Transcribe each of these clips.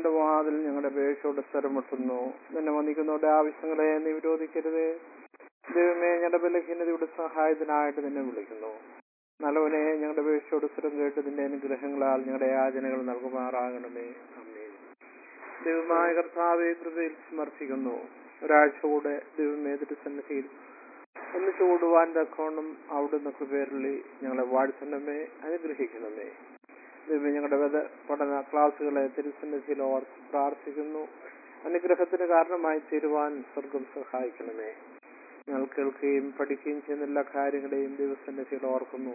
നിന്റെ വാതിൽ ഞങ്ങളുടെ അപേക്ഷയോട് സ്ഥലമുട്ടുന്നു നിന്നെ വന്നിക്കുന്നവരുടെ ആവശ്യങ്ങളെ നീ വിരോധിക്കരുത് ദൈവമേ ഞങ്ങളുടെ ബലഹീനതയുടെ സഹായത്തിനായിട്ട് നിന്നെ വിളിക്കുന്നു നല്ലവനെ ഞങ്ങളുടെ അപേക്ഷയോട് സ്ഥലം കേട്ട് നിന്റെ അനുഗ്രഹങ്ങളാൽ ഞങ്ങളുടെ യാചനകൾ നൽകുമാറാകണമേ അമ്മേ ദൈവമായ കർത്താവെ കൃപയിൽ സമർപ്പിക്കുന്നു ഒരാഴ്ച കൂടെ ദൈവമേ തിരുസന്നിധിയിൽ ഒന്നിച്ചു കൂടുവാൻ തക്കോണം അവിടുന്ന് കൃപേരളി ഞങ്ങളെ വാഴ്ത്തണമേ അനുഗ്രഹിക്കണമേ ദൈവമേ ഞങ്ങളുടെ വേദ പഠന ക്ലാസ്സുകളെ തിരുസന്നിധിയിൽ ഓർത്ത് പ്രാർത്ഥിക്കുന്നു അനുഗ്രഹത്തിന് കാരണമായി തീരുവാൻ സ്വർഗം സഹായിക്കണമേ ഞങ്ങൾ കേൾക്കുകയും പഠിക്കുകയും ചെയ്യുന്ന എല്ലാ കാര്യങ്ങളെയും ദൈവസന്നിധിയിൽ ഓർക്കുന്നു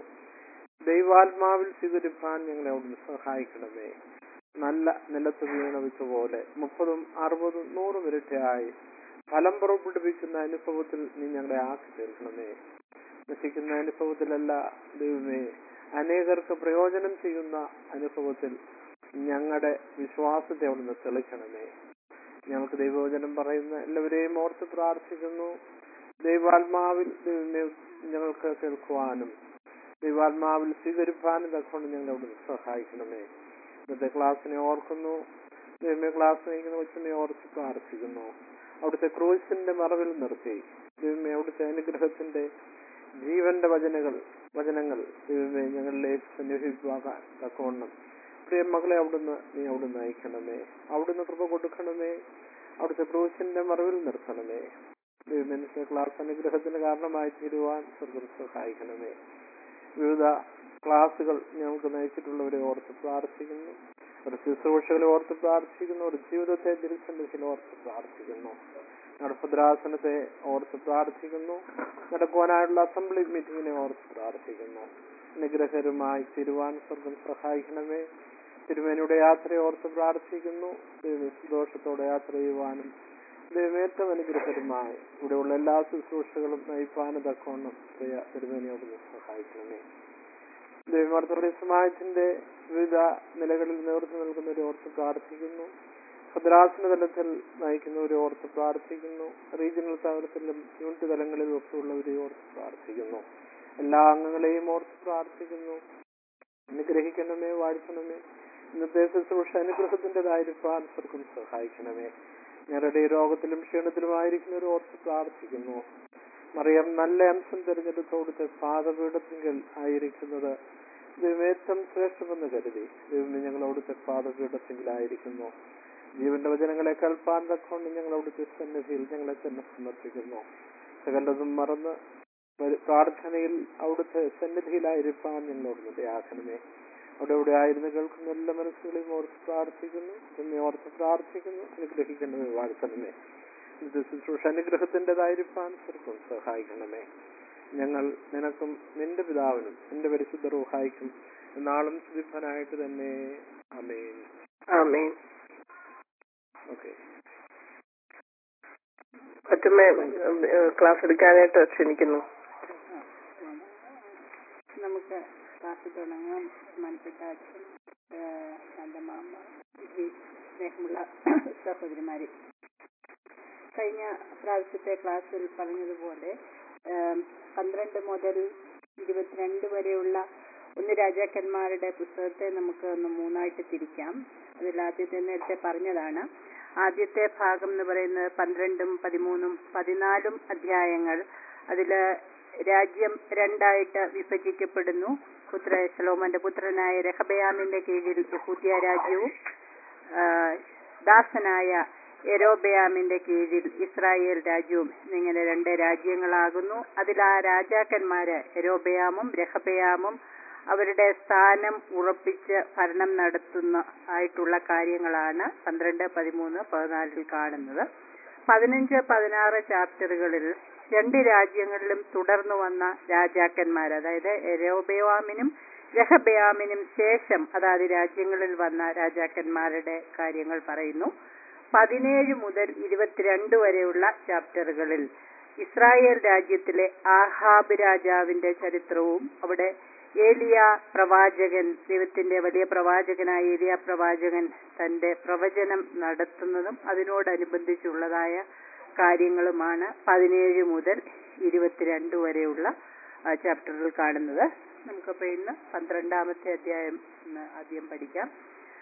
ദൈവാത്മാവിൽ സ്വീകരിപ്പാൻ ഞങ്ങളെ അവിടുന്ന് സഹായിക്കണമേ നല്ല നിലത്ത് വീണ പോലെ മുപ്പതും അറുപതും നൂറും ഇരട്ടിയായി ഫലം പുറപ്പെടുവിക്കുന്ന അനുഭവത്തിൽ നീ ഞങ്ങളെ ആക്കി തീർക്കണമേ നശിക്കുന്ന അനുഭവത്തിലല്ല ദൈവമേ അനേകർക്ക് പ്രയോജനം ചെയ്യുന്ന അനുഭവത്തിൽ ഞങ്ങളുടെ വിശ്വാസത്തെ അവിടുന്ന് തെളിക്കണമേ ഞങ്ങൾക്ക് ദൈവവചനം പറയുന്ന എല്ലാവരെയും ഓർത്ത് പ്രാർത്ഥിക്കുന്നു ദൈവാത്മാവിൽ ദൈവമേ ഞങ്ങൾക്ക് കേൾക്കുവാനും ദൈവാത്മാവിൽ സ്വീകരിപ്പാനും തക്കൊണ്ട് ഞങ്ങളെ അവിടുന്ന് സഹായിക്കണമേ ഇന്നത്തെ ക്ലാസ്സിനെ ഓർക്കുന്നു ദൈവമേ ക്ലാസ് നയിക്കുന്ന കൊച്ചമ്മയെ ഓർത്ത് പ്രാർത്ഥിക്കുന്നു അവിടുത്തെ ക്രൂശിന്റെ മറവിൽ നിർത്തി ദൈവമേ അവിടുത്തെ അനുഗ്രഹത്തിന്റെ ജീവന്റെ വചനങ്ങൾ വചനങ്ങൾ ദൈവമേ ഞങ്ങളിലേക്ക് സന്നിഹിക്കുവാൻ തക്കവണ്ണം പ്രിയ മകളെ അവിടുന്ന് നീ അവിടുന്ന് അയക്കണമേ അവിടുന്ന് കൃപ കൊടുക്കണമേ അവിടുത്തെ ക്രൂശിന്റെ മറവിൽ നിർത്തണമേ ദൈവമേ ക്ലാസ് അനുഗ്രഹത്തിന് കാരണമായി തീരുവാൻ സ്വർഗം സഹായിക്കണമേ വിവിധ ക്ലാസ്സുകൾ ഞങ്ങൾക്ക് നയിച്ചിട്ടുള്ളവരെ ഓർത്ത് പ്രാർത്ഥിക്കുന്നു ഒരു ശുശ്രൂഷകളെ ഓർത്ത് പ്രാർത്ഥിക്കുന്നു ഒരു ജീവിതത്തെ തിരുസന്നിധിയിൽ ഓർത്ത് പ്രാർത്ഥിക്കുന്നു ഞങ്ങളുടെ ഭദ്രാസനത്തെ ഓർത്ത് പ്രാർത്ഥിക്കുന്നു നടക്കുവാനായുള്ള അസംബ്ലി മീറ്റിങ്ങിനെ ഓർത്ത് പ്രാർത്ഥിക്കുന്നു അനുഗ്രഹകരമായി തിരുവാൻ സ്വർഗം സഹായിക്കണമേ തിരുമേനിയുടെ യാത്രയെ ഓർത്ത് പ്രാർത്ഥിക്കുന്നു ദൈവം സന്തോഷത്തോടെ യാത്ര ചെയ്യുവാനും ദൈവമേറ്റം അനുഗ്രഹകരമായി ഇവിടെയുള്ള എല്ലാ ശുശ്രൂഷകളും നയിപ്പാനും തക്കവണ്ണം പ്രിയ തിരുമേനിയോട് സഹായിക്കണമേ ദൈവമാർത്തരുടെ സമാജത്തിന്റെ വിവിധ നിലകളിൽ നേതൃത്വം നൽകുന്നവരെ ഓർത്ത് പ്രാർത്ഥിക്കുന്നു ഭദ്രാസന തലത്തിൽ നയിക്കുന്നവരെ ഓർത്ത് പ്രാർത്ഥിക്കുന്നു റീജിയണൽ തലത്തിലും യൂണിറ്റ് തലങ്ങളിലും ഒക്കെ ഉള്ളവരെ ഓർത്ത് പ്രാർത്ഥിക്കുന്നു എല്ലാ അംഗങ്ങളെയും ഓർത്ത് പ്രാർത്ഥിക്കുന്നു അനുഗ്രഹിക്കണമേ വാഴ്ത്തണമേ ഇന്നത്തെ ശുശ്രൂഷ അനുഗ്രഹത്തിൻ്റെതായിരിക്കാൻ സ്വർഗം സഹായിക്കണമേ ഞങ്ങളുടെ ഈ രോഗത്തിലും ക്ഷീണത്തിലുമായിരിക്കുന്നവരെ ഓർത്ത് പ്രാർത്ഥിക്കുന്നു മറിയം നല്ല അംശം തിരഞ്ഞെടുത്തോടുത്തെ പാദപീഠത്തിങ്കൽ ആയിരിക്കുന്നത് ദൈവമേറ്റം ശ്രേഷ്ഠമെന്ന് കരുതി ദൈവമേ ഞങ്ങൾ അവിടുത്തെ പാദപീഠത്തിങ്കിലായിരിക്കുന്നു ജീവന്റെ വചനങ്ങളെ കൽപ്പാൻ തക്കൊണ്ട് ഞങ്ങൾ അവിടുത്തെ സന്നിധിയിൽ ഞങ്ങളെ തന്നെ സമർപ്പിക്കുന്നു സകലതും മറന്ന് വരു- പ്രാർത്ഥനയിൽ അവിടുത്തെ സന്നിധിയിലായിരിക്കാൻ ഞങ്ങളോട് ഇടയാക്കണമേ അവിടെ ഇവിടെ ആയിരുന്നു കേൾക്കുന്ന എല്ലാ മനസ്സുകളെയും ഓർത്ത് പ്രാർത്ഥിക്കുന്നു എന്നെ ഓർത്ത് പ്രാർത്ഥിക്കുന്നു അനുഗ്രഹിക്കണമേ വാഴ്ത്തണമേ ഇത് ശുശ്രൂഷ അനുഗ്രഹത്തിൻ്റെതായിരിക്കാൻ സ്വർഗം സഹായിക്കണമേ ഞങ്ങൾ നിനക്കും നിന്റെ പിതാവിനും നിന്റെ പരിശുദ്ധ റൂഹായിക്കും നാളും സ്തുതിപ്പനായിട്ട് തന്നെ അമേൻ ആമേൻ ഓക്കെ പറ്റുമേ ക്ലാസ് എടുക്കാനായിട്ട് ക്ഷണിക്കുന്നു നമുക്ക് ക്ലാസ് തുടങ്ങാം മനപ്പെട്ട അച്ഛൻ എൻ്റെ മാമ ഈ സ്നേഹമുള്ള സഹോദരിമാര് കഴിഞ്ഞ പ്രാവശ്യത്തെ ക്ലാസ്സിൽ പറഞ്ഞതുപോലെ ഏം, പന്ത്രണ്ട് മുതൽ ഇരുപത്തിരണ്ട് വരെയുള്ള ഒന്ന് രാജാക്കന്മാരുടെ പുസ്തകത്തെ നമുക്ക് ഒന്ന് മൂന്നായിട്ട് തിരിക്കാം അതിൽ ആദ്യത്തെ നേരത്തെ പറഞ്ഞതാണ് ആദ്യത്തെ ഭാഗം എന്ന് പറയുന്നത് പന്ത്രണ്ടും പതിമൂന്നും പതിനാലും അധ്യായങ്ങൾ അതില് രാജ്യം രണ്ടായിട്ട് വിഭജിക്കപ്പെടുന്നു പുത്ര ശലോമന്റെ പുത്രനായ രഹബയാമിന്റെ കീഴിൽ യഹൂദ്യ രാജ്യവും ആ, ദാസനായ യരോബയാമിന്റെ കീഴിൽ ഇസ്രായേൽ രാജ്യവും എന്നിങ്ങനെ രണ്ട് രാജ്യങ്ങളാകുന്നു അതിൽ ആ രാജാക്കന്മാര് യരോബയാമും രഹബയാമും അവരുടെ സ്ഥാനം ഉറപ്പിച്ച് ഭരണം നടത്തുന്ന ആയിട്ടുള്ള കാര്യങ്ങളാണ് പന്ത്രണ്ട് പതിമൂന്ന് പതിനാലിൽ കാണുന്നത് പതിനഞ്ച് പതിനാറ് ചാപ്റ്ററുകളിൽ രണ്ട് രാജ്യങ്ങളിലും തുടർന്നു വന്ന രാജാക്കന്മാർ അതായത് എരോബയാമിനും രഹബയാമിനും ശേഷം അതാത് രാജ്യങ്ങളിൽ വന്ന രാജാക്കന്മാരുടെ കാര്യങ്ങൾ പറയുന്നു പതിനേഴ് മുതൽ ഇരുപത്തിരണ്ട് വരെയുള്ള ചാപ്റ്ററുകളിൽ ഇസ്രായേൽ രാജ്യത്തിലെ ആഹാബ് രാജാവിന്റെ ചരിത്രവും അവിടെ ഏലിയ പ്രവാചകൻ ദൈവത്തിന്റെ വലിയ പ്രവാചകനായ ഏലിയ പ്രവാചകൻ തന്റെ പ്രവചനം നടത്തുന്നതും അതിനോടനുബന്ധിച്ചുള്ളതായ കാര്യങ്ങളുമാണ് പതിനേഴ് മുതൽ ഇരുപത്തിരണ്ട് വരെയുള്ള ആ, ചാപ്റ്ററിൽ കാണുന്നത് നമുക്കപ്പോൾ ഇന്ന് പന്ത്രണ്ടാമത്തെ അധ്യായം ഇന്ന് ആദ്യം പഠിക്കാം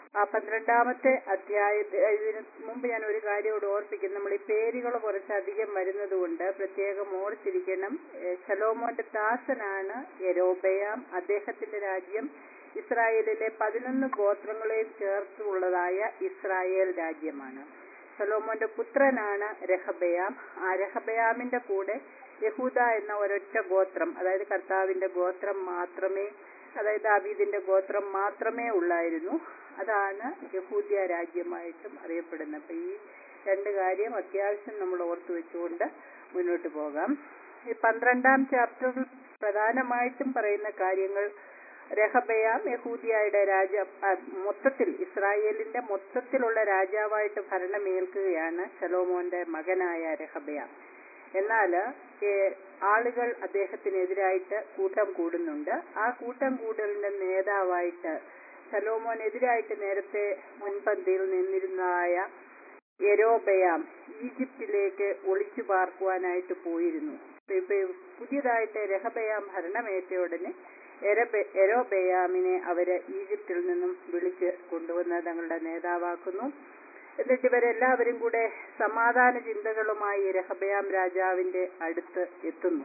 ആ പന്ത്രണ്ടാമത്തെ അധ്യായത്തിൽ ഇതിന് മുമ്പ് ഞാൻ ഒരു കാര്യം കൂടെ ഓർപ്പിക്കും നമ്മൾ ഈ പേരുകൾ കുറച്ചധികം വരുന്നത് കൊണ്ട് പ്രത്യേകം ഓർത്തിരിക്കണം ഏ, ശലോമോന്റെ ദാസനാണ് യരോബയാം അദ്ദേഹത്തിന്റെ രാജ്യം ഇസ്രായേലിലെ പതിനൊന്ന് ഗോത്രങ്ങളെയും ചേർത്തുള്ളതായ ഇസ്രായേൽ രാജ്യമാണ് ശലോമോന്റെ പുത്രനാണ് രഹബയാം ആ രഹബയാമിന്റെ കൂടെ യഹൂദ എന്ന ഒരൊറ്റ ഗോത്രം അതായത് കർത്താവിന്റെ ഗോത്രം മാത്രമേ അതായത് ദാവീദിന്റെ ഗോത്രം മാത്രമേ ഉള്ളായിരുന്നു അതാണ് യഹൂദ്യ രാജ്യമായിട്ടും അറിയപ്പെടുന്നത് അപ്പൊ ഈ രണ്ട് കാര്യം അത്യാവശ്യം നമ്മൾ ഓർത്തു വെച്ചുകൊണ്ട് മുന്നോട്ട് പോകാം ഈ പന്ത്രണ്ടാം ചാപ്റ്ററിൽ പ്രധാനമായിട്ടും പറയുന്ന കാര്യങ്ങൾ രഹബയാം യഹൂദിയയുടെ രാജ ആ, മൊത്തത്തിൽ ഇസ്രായേലിന്റെ മൊത്തത്തിലുള്ള രാജാവായിട്ട് ഭരണമേൽക്കുകയാണ് ശലോമോന്റെ മകനായ രഹബയാം എന്നാൽ ആളുകൾ അദ്ദേഹത്തിനെതിരായിട്ട് കൂട്ടം കൂടുന്നുണ്ട് ആ കൂട്ടം കൂടലിന്റെ നേതാവായിട്ട് ശലോമോനെതിരായിട്ട് നേരത്തെ മുൻപന്തിയിൽ നിന്നിരുന്നതായ യെരോബയാം ഈജിപ്തിലേക്ക് ഒളിച്ചു പാർക്കുവാനായിട്ട് പോയിരുന്നു ഇപ്പൊ ഇപ്പൊ പുതിയതായിട്ട് രഹബയാം ഭരണമേറ്റ ഉടനെ എരബെ- എരോബയാമിനെ അവര് ഈജിപ്തിൽ നിന്നും വിളിച്ച് കൊണ്ടുവന്ന് തങ്ങളുടെ നേതാവാക്കുന്നു എന്നിട്ട് ഇവരെല്ലാവരും കൂടെ സമാധാന ചിന്തകളുമായി രഹബയാം രാജാവിന്റെ അടുത്ത് എത്തുന്നു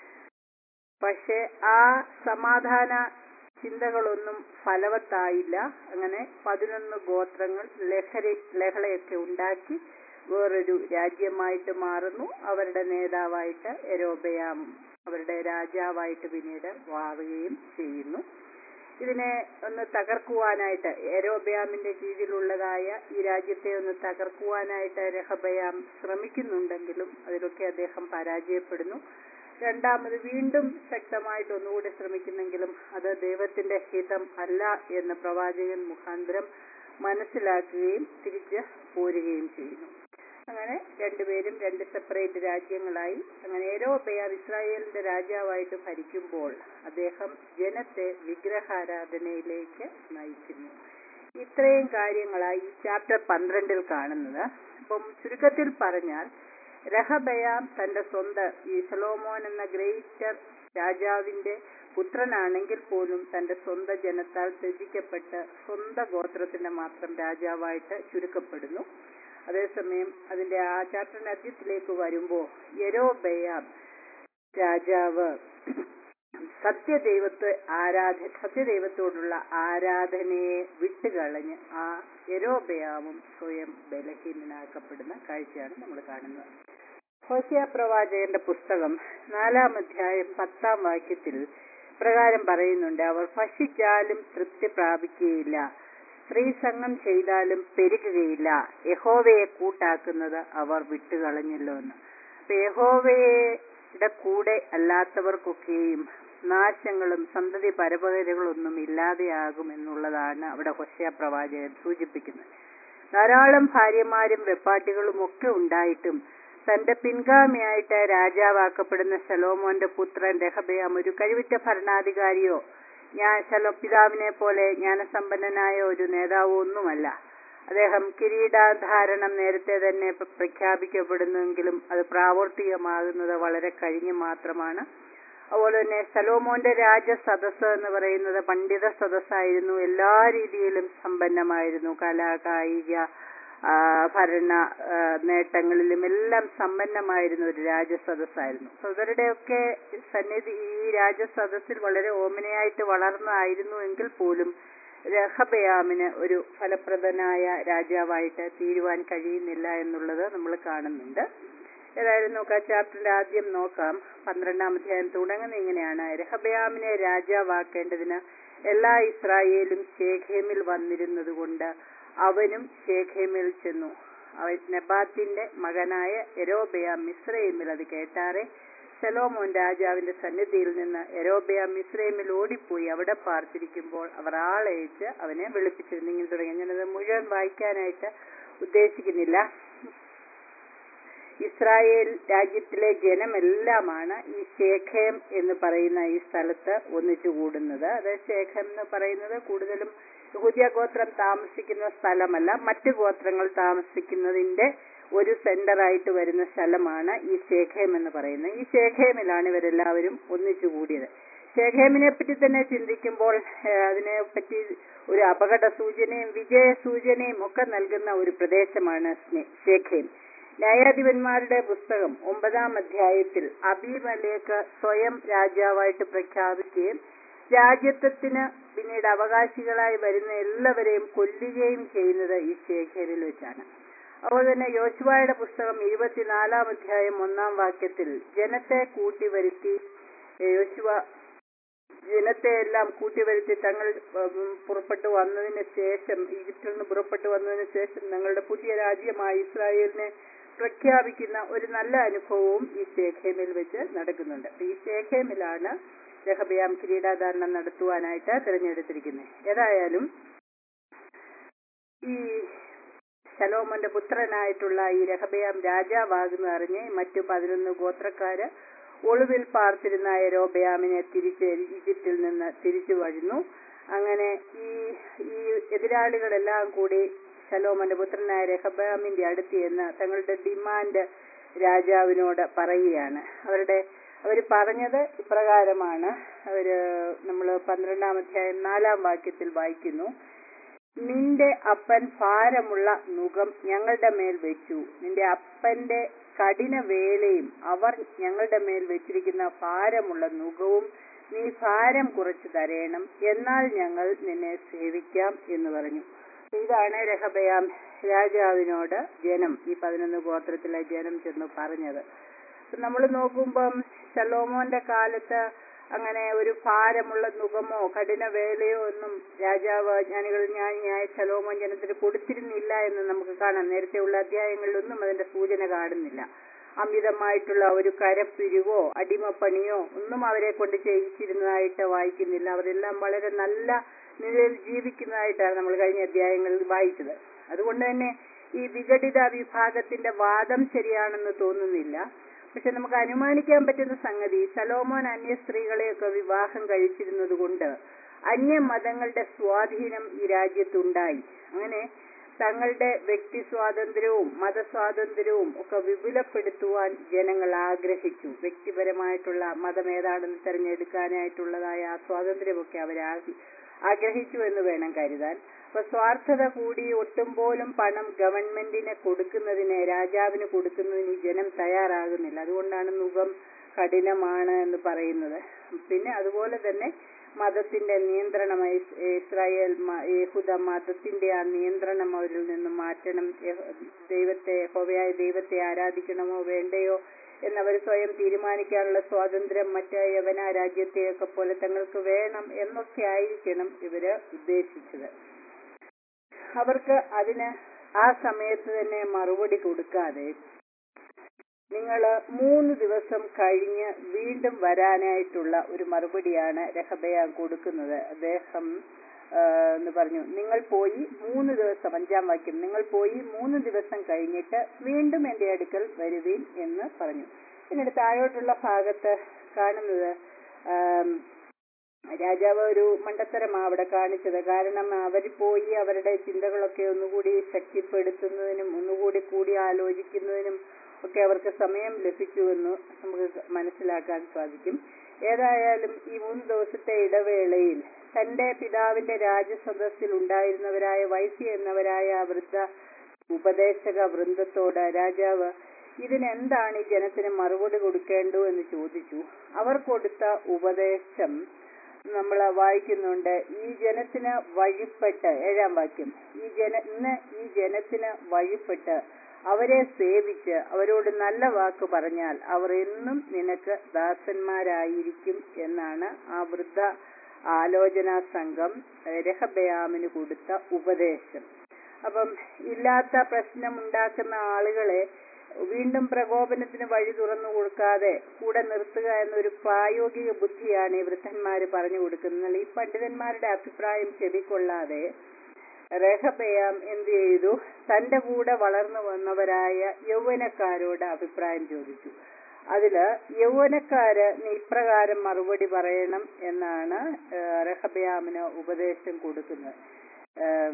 പക്ഷെ ആ സമാധാന ചിന്തകളൊന്നും ഫലവത്തായില്ല അങ്ങനെ പതിനൊന്ന് ഗോത്രങ്ങൾ ലഹരി ലഹളയൊക്കെ ഉണ്ടാക്കി വേറൊരു രാജ്യമായിട്ട് മാറുന്നു അവരുടെ നേതാവായിട്ട് എരോബയാം അവരുടെ രാജാവായിട്ട് പിന്നീട് മാറുകയും ചെയ്യുന്നു ഇതിനെ ഒന്ന് തകർക്കുവാനായിട്ട് എരോബയാമിന്റെ കീഴിലുള്ളതായ ഈ രാജ്യത്തെ ഒന്ന് തകർക്കുവാനായിട്ട് രഹബയാം ശ്രമിക്കുന്നുണ്ടെങ്കിലും അതിലൊക്കെ അദ്ദേഹം പരാജയപ്പെടുന്നു രണ്ടാമത് വീണ്ടും ശക്തമായിട്ട് ഒന്നുകൂടി ശ്രമിക്കുന്നെങ്കിലും അത് ദൈവത്തിന്റെ ഹിതം അല്ല എന്ന് പ്രവാചകൻ മുഖാന്തരം മനസ്സിലാക്കുകയും തിരിച്ച് പോരുകയും ചെയ്യുന്നു അങ്ങനെ രണ്ടുപേരും രണ്ട് സെപ്പറേറ്റ് രാജ്യങ്ങളായി അങ്ങനെ ഏരോബയാം ഇസ്രായേലിന്റെ രാജാവായിട്ട് ഭരിക്കുമ്പോൾ അദ്ദേഹം ജനത്തെ വിഗ്രഹാരാധനയിലേക്ക് നയിക്കുന്നു ഇത്രയും കാര്യങ്ങളായി ഈ ചാപ്റ്റർ പന്ത്രണ്ടിൽ കാണുന്നത് അപ്പം ചുരുക്കത്തിൽ പറഞ്ഞാൽ രഹബയാം തന്റെ സ്വന്തം ഈ ശലോമോൻ എന്ന ഗ്രേറ്റർ രാജാവിന്റെ പുത്രനാണെങ്കിൽ പോലും തന്റെ സ്വന്തം ജനത്താൽ ത്യജിക്കപ്പെട്ട് സ്വന്തം ഗോത്രത്തിന്റെ മാത്രം രാജാവായിട്ട് ചുരുക്കപ്പെടുന്നു അതേസമയം അതിന്റെ ആ ചാപ്റ്ററിന്റെ അധ്യത്തിലേക്ക് വരുമ്പോ യരോബയാം രാജാവ് സത്യദൈവത്തെ ആരാധ സത്യദൈവത്തോടുള്ള ആരാധനയെ വിട്ടുകളഞ്ഞ് ആ യരോബയാമും സ്വയം ബലഹീനനാക്കപ്പെടുന്ന കാഴ്ചയാണ് നമ്മൾ കാണുന്നത് ഹോസിയ പ്രവാചകന്റെ പുസ്തകം നാലാം അധ്യായം പത്താം വാക്യത്തിൽ പ്രകാരം പറയുന്നുണ്ട് അവർ ഭക്ഷിച്ചാലും തൃപ്തി പ്രാപിക്കുകയില്ല സ്ത്രീ സംഘം ചെയ്താലും പെരുകുകയില്ല യഹോവയെ കൂട്ടാക്കുന്നത് അവർ വിട്ടുകളഞ്ഞല്ലോ എന്ന് അപ്പൊ യഹോവയുടെ കൂടെ അല്ലാത്തവർക്കൊക്കെയും നാശങ്ങളും സന്തതി പരപകരകളൊന്നും ഇല്ലാതെയാകും എന്നുള്ളതാണ് അവിടെ ഹൊശയ പ്രവാചകൻ സൂചിപ്പിക്കുന്നത് ധാരാളം ഭാര്യമാരും വെപ്പാട്ടികളും ഒക്കെ ഉണ്ടായിട്ടും തന്റെ പിൻഗാമിയായിട്ട് രാജാവാക്കപ്പെടുന്ന ശലോമോന്റെ പുത്രൻ രഹബയാം ഒരു കഴിവുറ്റ ഭരണാധികാരിയോ ഞാൻ ശലോ പിതാവിനെ പോലെ ജ്ഞാനസമ്പന്നനായ ഒരു നേതാവോ ഒന്നുമല്ല അദ്ദേഹം കിരീടാധാരണം നേരത്തെ തന്നെ പ്ര- പ്രഖ്യാപിക്കപ്പെടുന്നുവെങ്കിലും അത് പ്രാവർത്തികമാകുന്നത് വളരെ കഴിഞ്ഞ് മാത്രമാണ് അതുപോലെ തന്നെ സലോമോന്റെ രാജസദസ് എന്ന് പറയുന്നത് പണ്ഡിത സദസ്സായിരുന്നു എല്ലാ രീതിയിലും സമ്പന്നമായിരുന്നു കലാ കായിക ആ, ഭരണ ആ, നേട്ടങ്ങളിലും എല്ലാം സമ്പന്നമായിരുന്ന ഒരു രാജസദസ്സായിരുന്നു അപ്പൊ ഇവരുടെയൊക്കെ സന്നിധി ഈ രാജസദസ്സിൽ വളരെ ഓമനയായിട്ട് വളർന്നതായിരുന്നു എങ്കിൽ പോലും രഹബയാമിന് ഒരു ഫലപ്രദനായ രാജാവായിട്ട് തീരുവാൻ കഴിയുന്നില്ല എന്നുള്ളത് നമ്മൾ കാണുന്നുണ്ട് ഏതായാലും നോക്കാം ചാപ്റ്ററിന്റെ ആദ്യം നോക്കാം പന്ത്രണ്ടാം അധ്യായം തുടങ്ങുന്ന ഇങ്ങനെയാണ് രഹബയാമിനെ രാജാവാക്കേണ്ടതിന് എല്ലാ ഇസ്രായേലും ശേഖേമിൽ വന്നിരുന്നത് കൊണ്ട് അവനും ശേഖേമിൽ ചെന്നു അവൻ നെബാത്തിന്റെ മകനായ എരോബയാം മിസ്രൈമിൽ അത് കേട്ടാറെ ശലോമോൻ രാജാവിന്റെ സന്നിധിയിൽ നിന്ന് എരോബയാം മിസ്രൈമിൽ ഓടിപ്പോയി അവിടെ പാർത്തിരിക്കുമ്പോൾ അവർ ആളയച്ച് അവനെ വിളിപ്പിച്ചിരുന്നു ഇങ്ങനെ തുടങ്ങി ഞാനത് മുഴുവൻ വായിക്കാനായിട്ട് ഉദ്ദേശിക്കുന്നില്ല ഇസ്രായേൽ രാജ്യത്തിലെ ജനമെല്ലാമാണ് ഈ ശേഖയം എന്ന് പറയുന്ന ഈ സ്ഥലത്ത് ഒന്നിച്ചു കൂടുന്നത് അത് ശേഖം എന്ന് പറയുന്നത് കൂടുതലും യഹൂദിയ ഗോത്രം താമസിക്കുന്ന സ്ഥലമല്ല മറ്റു ഗോത്രങ്ങൾ താമസിക്കുന്നതിന്റെ ഒരു സെന്റർ ആയിട്ട് വരുന്ന സ്ഥലമാണ് ഈ ശേഖയം എന്ന് പറയുന്നത് ഈ ശേഖയമിലാണ് ഇവരെല്ലാവരും ഒന്നിച്ചു കൂടിയത് ഷേഖേമിനെ പറ്റി തന്നെ ചിന്തിക്കുമ്പോൾ ഏഹ്, അതിനെ പറ്റി ഒരു അപകട സൂചനയും വിജയ സൂചനയും ഒക്കെ നൽകുന്ന ഒരു പ്രദേശമാണ് സ്നെ- ഷേഖേം ന്യായാധിപന്മാരുടെ പുസ്തകം ഒമ്പതാം അധ്യായത്തിൽ അബീമലേക്ക് സ്വയം രാജാവായിട്ട് പ്രഖ്യാപിക്കുകയും രാജ്യത്വത്തിന് പിന്നീട് അവകാശികളായി വരുന്ന എല്ലാവരെയും കൊല്ലുകയും ചെയ്യുന്നത് ഈ ശേഖരിൽ വെച്ചാണ് അതുപോലെ തന്നെ യോശുവായുടെ പുസ്തകം ഇരുപത്തിനാലാം അധ്യായം ഒന്നാം വാക്യത്തിൽ ജനത്തെ കൂട്ടിവരുത്തി യോശുവ ജനത്തെ എല്ലാം കൂട്ടിവരുത്തി തങ്ങൾ ഉം, പുറപ്പെട്ടു വന്നതിന് ശേഷം ഈജിപ്തിൽ നിന്ന് പുറപ്പെട്ടു വന്നതിന് ശേഷം ഞങ്ങളുടെ പുതിയ രാജ്യമായ ഇസ്രായേലിനെ പ്രഖ്യാപിക്കുന്ന ഒരു നല്ല അനുഭവവും ഈ ശേഖേമിൽ വെച്ച് നടക്കുന്നുണ്ട് അപ്പൊ ഈ ശേഖേമിലാണ് രഹബയാം കിരീടാധാരണം നടത്തുവാനായിട്ട് തിരഞ്ഞെടുത്തിരിക്കുന്നത് ഏതായാലും ഈ ശലോമോന്റെ പുത്രനായിട്ടുള്ള ഈ രഹബയാം രാജാവാകുന്ന അറിഞ്ഞ് മറ്റു പതിനൊന്ന് ഗോത്രക്കാര് ഒളിവിൽ പാർത്തിരുന്ന യരോബയാമിനെ തിരിച്ച് ഈജിപ്തിൽ നിന്ന് തിരിച്ചു വരുന്നു അങ്ങനെ ഈ ഈ എതിരാളികളെല്ലാം കൂടി ശലോമോന്റെ പുത്രനായ രഹബയാമിന്റെ അടുത്ത് എന്ന് തങ്ങളുടെ ഡിമാൻഡ് രാജാവിനോട് പറയുകയാണ് അവരുടെ അവർ പറഞ്ഞത് ഇപ്രകാരമാണ് അവര് നമ്മൾ പന്ത്രണ്ടാം അധ്യായം നാലാം വാക്യത്തിൽ വായിക്കുന്നു നിന്റെ അപ്പൻ ഭാരമുള്ള നുകം ഞങ്ങളുടെ മേൽ വെച്ചു നിന്റെ അപ്പന്റെ കഠിന വേലയും അവർ ഞങ്ങളുടെ മേൽ വെച്ചിരിക്കുന്ന ഭാരമുള്ള നുകവും നീ ഭാരം കുറച്ചു തരേണം എന്നാൽ ഞങ്ങൾ നിന്നെ സേവിക്കാം എന്ന് പറഞ്ഞു ഇതാണ് രഹബയാം രാജാവിനോട് ജനം ഈ പതിനൊന്ന് ഗോത്രത്തിലെ ജനം ചെന്ന് പറഞ്ഞത് നമ്മൾ നോക്കുമ്പം ശലോമോന്റെ കാലത്ത് അങ്ങനെ ഒരു ഭാരമുള്ള നുഖമോ കഠിന വേലയോ ഒന്നും രാജാവ് ജ്ഞാനികൾ ജ്ഞാനിയായ ശലോമോൻ ജനത്തിന് കൊടുത്തിരുന്നില്ല എന്ന് നമുക്ക് കാണാം നേരത്തെയുള്ള അധ്യായങ്ങളിലൊന്നും അതിന്റെ സൂചന കാണുന്നില്ല അമിതമായിട്ടുള്ള ഒരു കരപ്പിരിവോ അടിമപ്പണിയോ ഒന്നും അവരെ കൊണ്ട് ചെയ്യിച്ചിരുന്നതായിട്ട് വായിക്കുന്നില്ല അവരെല്ലാം വളരെ നല്ല നിലയിൽ ജീവിക്കുന്നതായിട്ടാണ് നമ്മൾ കഴിഞ്ഞ അധ്യായങ്ങളിൽ വായിച്ചത് അതുകൊണ്ട് തന്നെ ഈ വിഘടിത വിഭാഗത്തിന്റെ വാദം ശരിയാണെന്ന് തോന്നുന്നില്ല പക്ഷെ നമുക്ക് അനുമാനിക്കാൻ പറ്റുന്ന സംഗതി സലോമോൻ അന്യ സ്ത്രീകളെയൊക്കെ വിവാഹം കഴിച്ചിരുന്നത് കൊണ്ട് അന്യമതങ്ങളുടെ സ്വാധീനം ഈ രാജ്യത്തുണ്ടായി അങ്ങനെ തങ്ങളുടെ വ്യക്തി സ്വാതന്ത്ര്യവും മതസ്വാതന്ത്ര്യവും ഒക്കെ വിപുലപ്പെടുത്തുവാൻ ജനങ്ങൾ ആഗ്രഹിച്ചു വ്യക്തിപരമായിട്ടുള്ള മതം ഏതാണെന്ന് തിരഞ്ഞെടുക്കാനായിട്ടുള്ളതായ ആ സ്വാതന്ത്ര്യമൊക്കെ അവർ ആഗ്രഹിച്ചു എന്ന് വേണം കരുതാൻ അപ്പൊ സ്വാർത്ഥത കൂടി ഒട്ടും പോലും പണം ഗവൺമെന്റിന് കൊടുക്കുന്നതിന് രാജാവിന് കൊടുക്കുന്നതിന് ഈ ജനം തയ്യാറാകുന്നില്ല അതുകൊണ്ടാണ് മുഖം കഠിനമാണ് എന്ന് പറയുന്നത് പിന്നെ അതുപോലെ തന്നെ മതത്തിന്റെ നിയന്ത്രണം ഇസ്- ഇസ്രായേൽ മ- യഹൂദ മതത്തിന്റെ ആ നിയന്ത്രണം അവരിൽ നിന്ന് മാറ്റണം യഹോ- ദൈവത്തെ ഹോവയായ ദൈവത്തെ ആരാധിക്കണമോ വേണ്ടയോ എന്നവർ സ്വയം തീരുമാനിക്കാനുള്ള സ്വാതന്ത്ര്യം മറ്റ് യവന രാജ്യത്തെയൊക്കെ പോലെ തങ്ങൾക്ക് വേണം എന്നൊക്കെ ആയിരിക്കണം ഇവര് ഉദ്ദേശിച്ചത് അവർക്ക് അതിന് ആ സമയത്ത് തന്നെ മറുപടി കൊടുക്കാതെ നിങ്ങൾ മൂന്ന് ദിവസം കഴിഞ്ഞ് വീണ്ടും വരാനായിട്ടുള്ള ഒരു മറുപടിയാണ് രഹബയാൻ കൊടുക്കുന്നത് അദ്ദേഹം ആ, എന്ന് പറഞ്ഞു നിങ്ങൾ പോയി മൂന്ന് ദിവസം അഞ്ചാം വാക്യം നിങ്ങൾ പോയി മൂന്ന് ദിവസം കഴിഞ്ഞിട്ട് വീണ്ടും എന്റെ അടുക്കൽ വരുവീൻ എന്ന് പറഞ്ഞു പിന്നീട് താഴോട്ടുള്ള ഭാഗത്ത് കാണുന്നത് ആം, രാജാവ് ഒരു മണ്ടത്തരമാ അവിടെ കാണിച്ചത് കാരണം അവർ പോയി അവരുടെ ചിന്തകളൊക്കെ ഒന്നുകൂടി ശക്തിപ്പെടുത്തുന്നതിനും ഒന്നുകൂടി കൂടി ആലോചിക്കുന്നതിനും ഒക്കെ അവർക്ക് സമയം ലഭിച്ചുവെന്ന് നമുക്ക് മനസ്സിലാക്കാൻ സാധിക്കും ഏതായാലും ഈ മൂന്ന് ദിവസത്തെ ഇടവേളയിൽ തന്റെ പിതാവിന്റെ രാജസദസ്സിൽ ഉണ്ടായിരുന്നവരായ വൈസി എന്നവരായ ആ വൃദ്ധ ഉപദേശക വൃന്ദത്തോട് രാജാവ് ഇതിനെന്താണ് ഈ ജനത്തിന് മറുപടി കൊടുക്കേണ്ടു എന്ന് ചോദിച്ചു അവർ കൊടുത്ത ഉപദേശം നമ്മൾ വായിക്കുന്നുണ്ട് ഈ ജനത്തിന് വഴിപ്പെട്ട് ഏഴാം വാക്യം ഈ ജന ഇന്ന് ഈ ജനത്തിന് വഴിപ്പെട്ട് അവരെ സേവിച്ച് അവരോട് നല്ല വാക്ക് പറഞ്ഞാൽ അവർ എന്നും നിനക്ക് ദാസന്മാരായിരിക്കും എന്നാണ് ആ വൃദ്ധ ആലോചനാ സംഘം രഹബയാമിന് കൊടുത്ത ഉപദേശം അപ്പം ഇല്ലാത്ത പ്രശ്നമുണ്ടാക്കുന്ന ആളുകളെ വീണ്ടും പ്രകോപനത്തിന് വഴി തുറന്നു കൊടുക്കാതെ കൂടെ നിർത്തുക എന്നൊരു പ്രായോഗിക ബുദ്ധിയാണ് ഈ വൃദ്ധന്മാര് പറഞ്ഞു കൊടുക്കുന്നത് ഈ പണ്ഡിതന്മാരുടെ അഭിപ്രായം ചെവിക്കൊള്ളാതെ രഹബയാം എന്ത് ചെയ്തു തന്റെ കൂടെ വളർന്നു വന്നവരായ യൗവനക്കാരോട് അഭിപ്രായം ചോദിച്ചു അതില് യൗവനക്കാര് നീ ഇപ്രകാരം മറുപടി പറയണം എന്നാണ് ആ, രഹബയാമിന് ഉപദേശം കൊടുക്കുന്നത് ആം,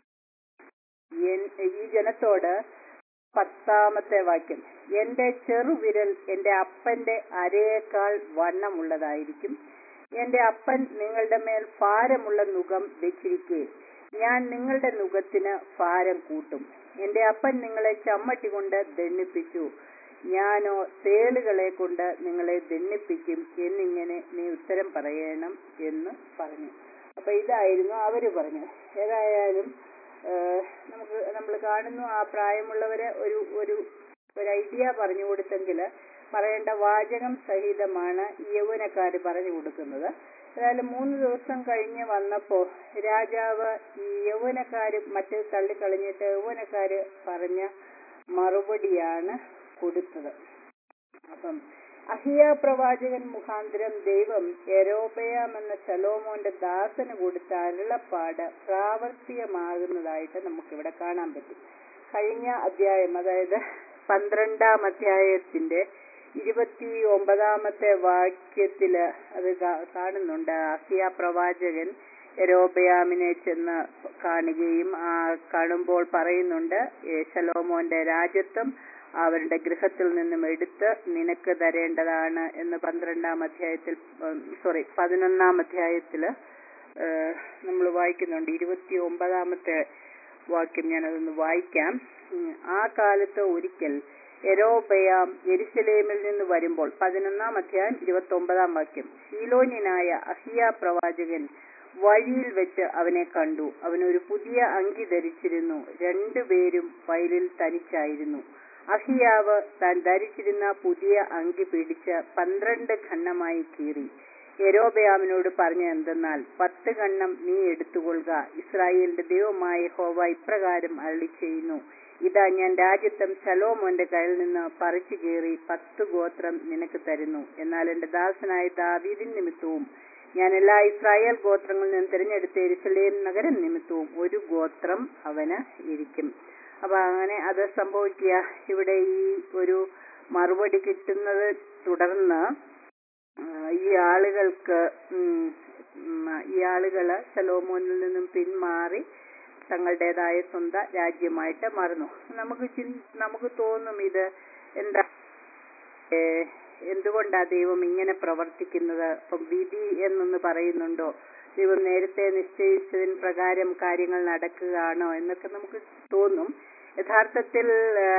എൻ- ഈ ജനത്തോട് പത്താമത്തെ വാക്യം എന്റെ ചെറുവിരൽ എന്റെ അപ്പന്റെ അരയേക്കാൾ വണ്ണമുള്ളതായിരിക്കും എന്റെ അപ്പൻ നിങ്ങളുടെ മേൽ ഭാരമുള്ള നുകം വെച്ചിരിക്കെ ഞാൻ നിങ്ങളുടെ നുകത്തിന് ഭാരം കൂട്ടും എന്റെ അപ്പൻ നിങ്ങളെ ചമ്മട്ടി കൊണ്ട് ദണ്ണിപ്പിച്ചു ഞാനോ തേളുകളെ കൊണ്ട് നിങ്ങളെ ദണ്ണിപ്പിക്കും എന്നിങ്ങനെ നീ ഉത്തരം പറയണം എന്ന് പറഞ്ഞു അപ്പൊ ഇതായിരുന്നു അവര് പറഞ്ഞത് ഏതായാലും ഏഹ്, നമുക്ക് നമ്മൾ കാണുന്നു ആ പ്രായമുള്ളവര് ഒരു ഒരു ഒരു ഐഡിയ പറഞ്ഞു കൊടുത്തെങ്കിൽ പറയേണ്ട വാചകം സഹിതമാണ് ഈ യൗവനക്കാര് പറഞ്ഞു കൊടുക്കുന്നത് ഏതായാലും മൂന്ന് ദിവസം കഴിഞ്ഞ് വന്നപ്പോ രാജാവ് ഈ യൗവനക്കാര് മറ്റേ തള്ളിക്കളഞ്ഞിട്ട് യൗവനക്കാര് പറഞ്ഞ മറുപടിയാണ് കൊടുത്തത് അപ്പം അഹിയ പ്രവാചകൻ മുഖാന്തരം ദൈവം എരോബയാം എന്ന ശലോമോന്റെ ദാസന് കൊടുത്ത അരുളപ്പാട് പ്രാവർത്തികമാകുന്നതായിട്ട് നമുക്കിവിടെ കാണാൻ പറ്റും കഴിഞ്ഞ അധ്യായം അതായത് പന്ത്രണ്ടാം അധ്യായത്തിന്റെ ഇരുപത്തി ഒമ്പതാമത്തെ വാക്യത്തില് അത് കാ- കാണുന്നുണ്ട് അഹിയ പ്രവാചകൻ എരോബയാമിനെ ചെന്ന് കാണുകയും ആ കാണുമ്പോൾ പറയുന്നുണ്ട് ഏ, ശലോമോന്റെ രാജ്യത്വം അവരുടെ ഗൃഹത്തിൽ നിന്നും എടുത്ത് നിനക്ക് തരേണ്ടതാണ് എന്ന് പന്ത്രണ്ടാം അധ്യായത്തിൽ സോറി പതിനൊന്നാം അധ്യായത്തില് നമ്മൾ വായിക്കുന്നുണ്ട് ഇരുപത്തി ഒമ്പതാമത്തെ വാക്യം ഞാനതൊന്ന് വായിക്കാം ഉം, ആ കാലത്ത് ഒരിക്കൽ എരോബയാം എരുസലേമിൽ നിന്ന് വരുമ്പോൾ പതിനൊന്നാം അധ്യായം ഇരുപത്തി ഒമ്പതാം വാക്യം ശീലോന്യനായ അഹിയ പ്രവാചകൻ വഴിയിൽ വെച്ച് അവനെ കണ്ടു അവൻ ഒരു പുതിയ അങ്കി ധരിച്ചിരുന്നു രണ്ടുപേരും വയലിൽ തനിച്ചായിരുന്നു അഹിയാവ് താൻ ധരിച്ചിരുന്ന പുതിയ അങ്കി പിടിച്ച് പന്ത്രണ്ട് ഖണ്ഡമായി കീറി യരോബയാമിനോട് പറഞ്ഞ എന്തെന്നാൽ പത്ത് കണ്ണം നീ എടുത്തുകൊള്ളുക ഇസ്രായേലിന്റെ ദൈവമായ ഹോവ ഇപ്രകാരം അരളി ചെയ്യുന്നു ഇതാ ഞാൻ രാജ്യത്വം ശലോമോന്റെ കയ്യിൽ നിന്ന് പറിച്ചു കീറി പത്ത് ഗോത്രം നിനക്ക് തരുന്നു എന്നാൽ എന്റെ ദാസനായ ദാവീദിൻ നിമിത്തവും ഞാൻ എല്ലാ ഇസ്രായേൽ ഗോത്രങ്ങളിൽ നിന്നും തിരഞ്ഞെടുത്ത എരുസലേം നഗരം നിമിത്തവും ഒരു ഗോത്രം അവന് ഇരിക്കും അപ്പൊ അങ്ങനെ അത് സംഭവിക്കുക ഇവിടെ ഈ ഒരു മറുപടി കിട്ടുന്നത് തുടർന്ന് ആ, ഈ ആളുകൾക്ക് ഉം, ഉം, ഈ ആളുകള് ശലോമോനിൽ നിന്നും പിന്മാറി തങ്ങളുടേതായ സ്വന്തം രാജ്യമായിട്ട് മാറുന്നു നമുക്ക് ചിൻ- നമുക്ക് തോന്നും ഇത് എന്താ ഏ, എന്തുകൊണ്ടാ ദൈവം ഇങ്ങനെ പ്രവർത്തിക്കുന്നത് ഇപ്പം വിധി എന്നൊന്ന് പറയുന്നുണ്ടോ ദൈവം നേരത്തെ നിശ്ചയിച്ചതിന് പ്രകാരം കാര്യങ്ങൾ നടക്കുകയാണോ എന്നൊക്കെ നമുക്ക് തോന്നും യഥാർത്ഥത്തിൽ ആ,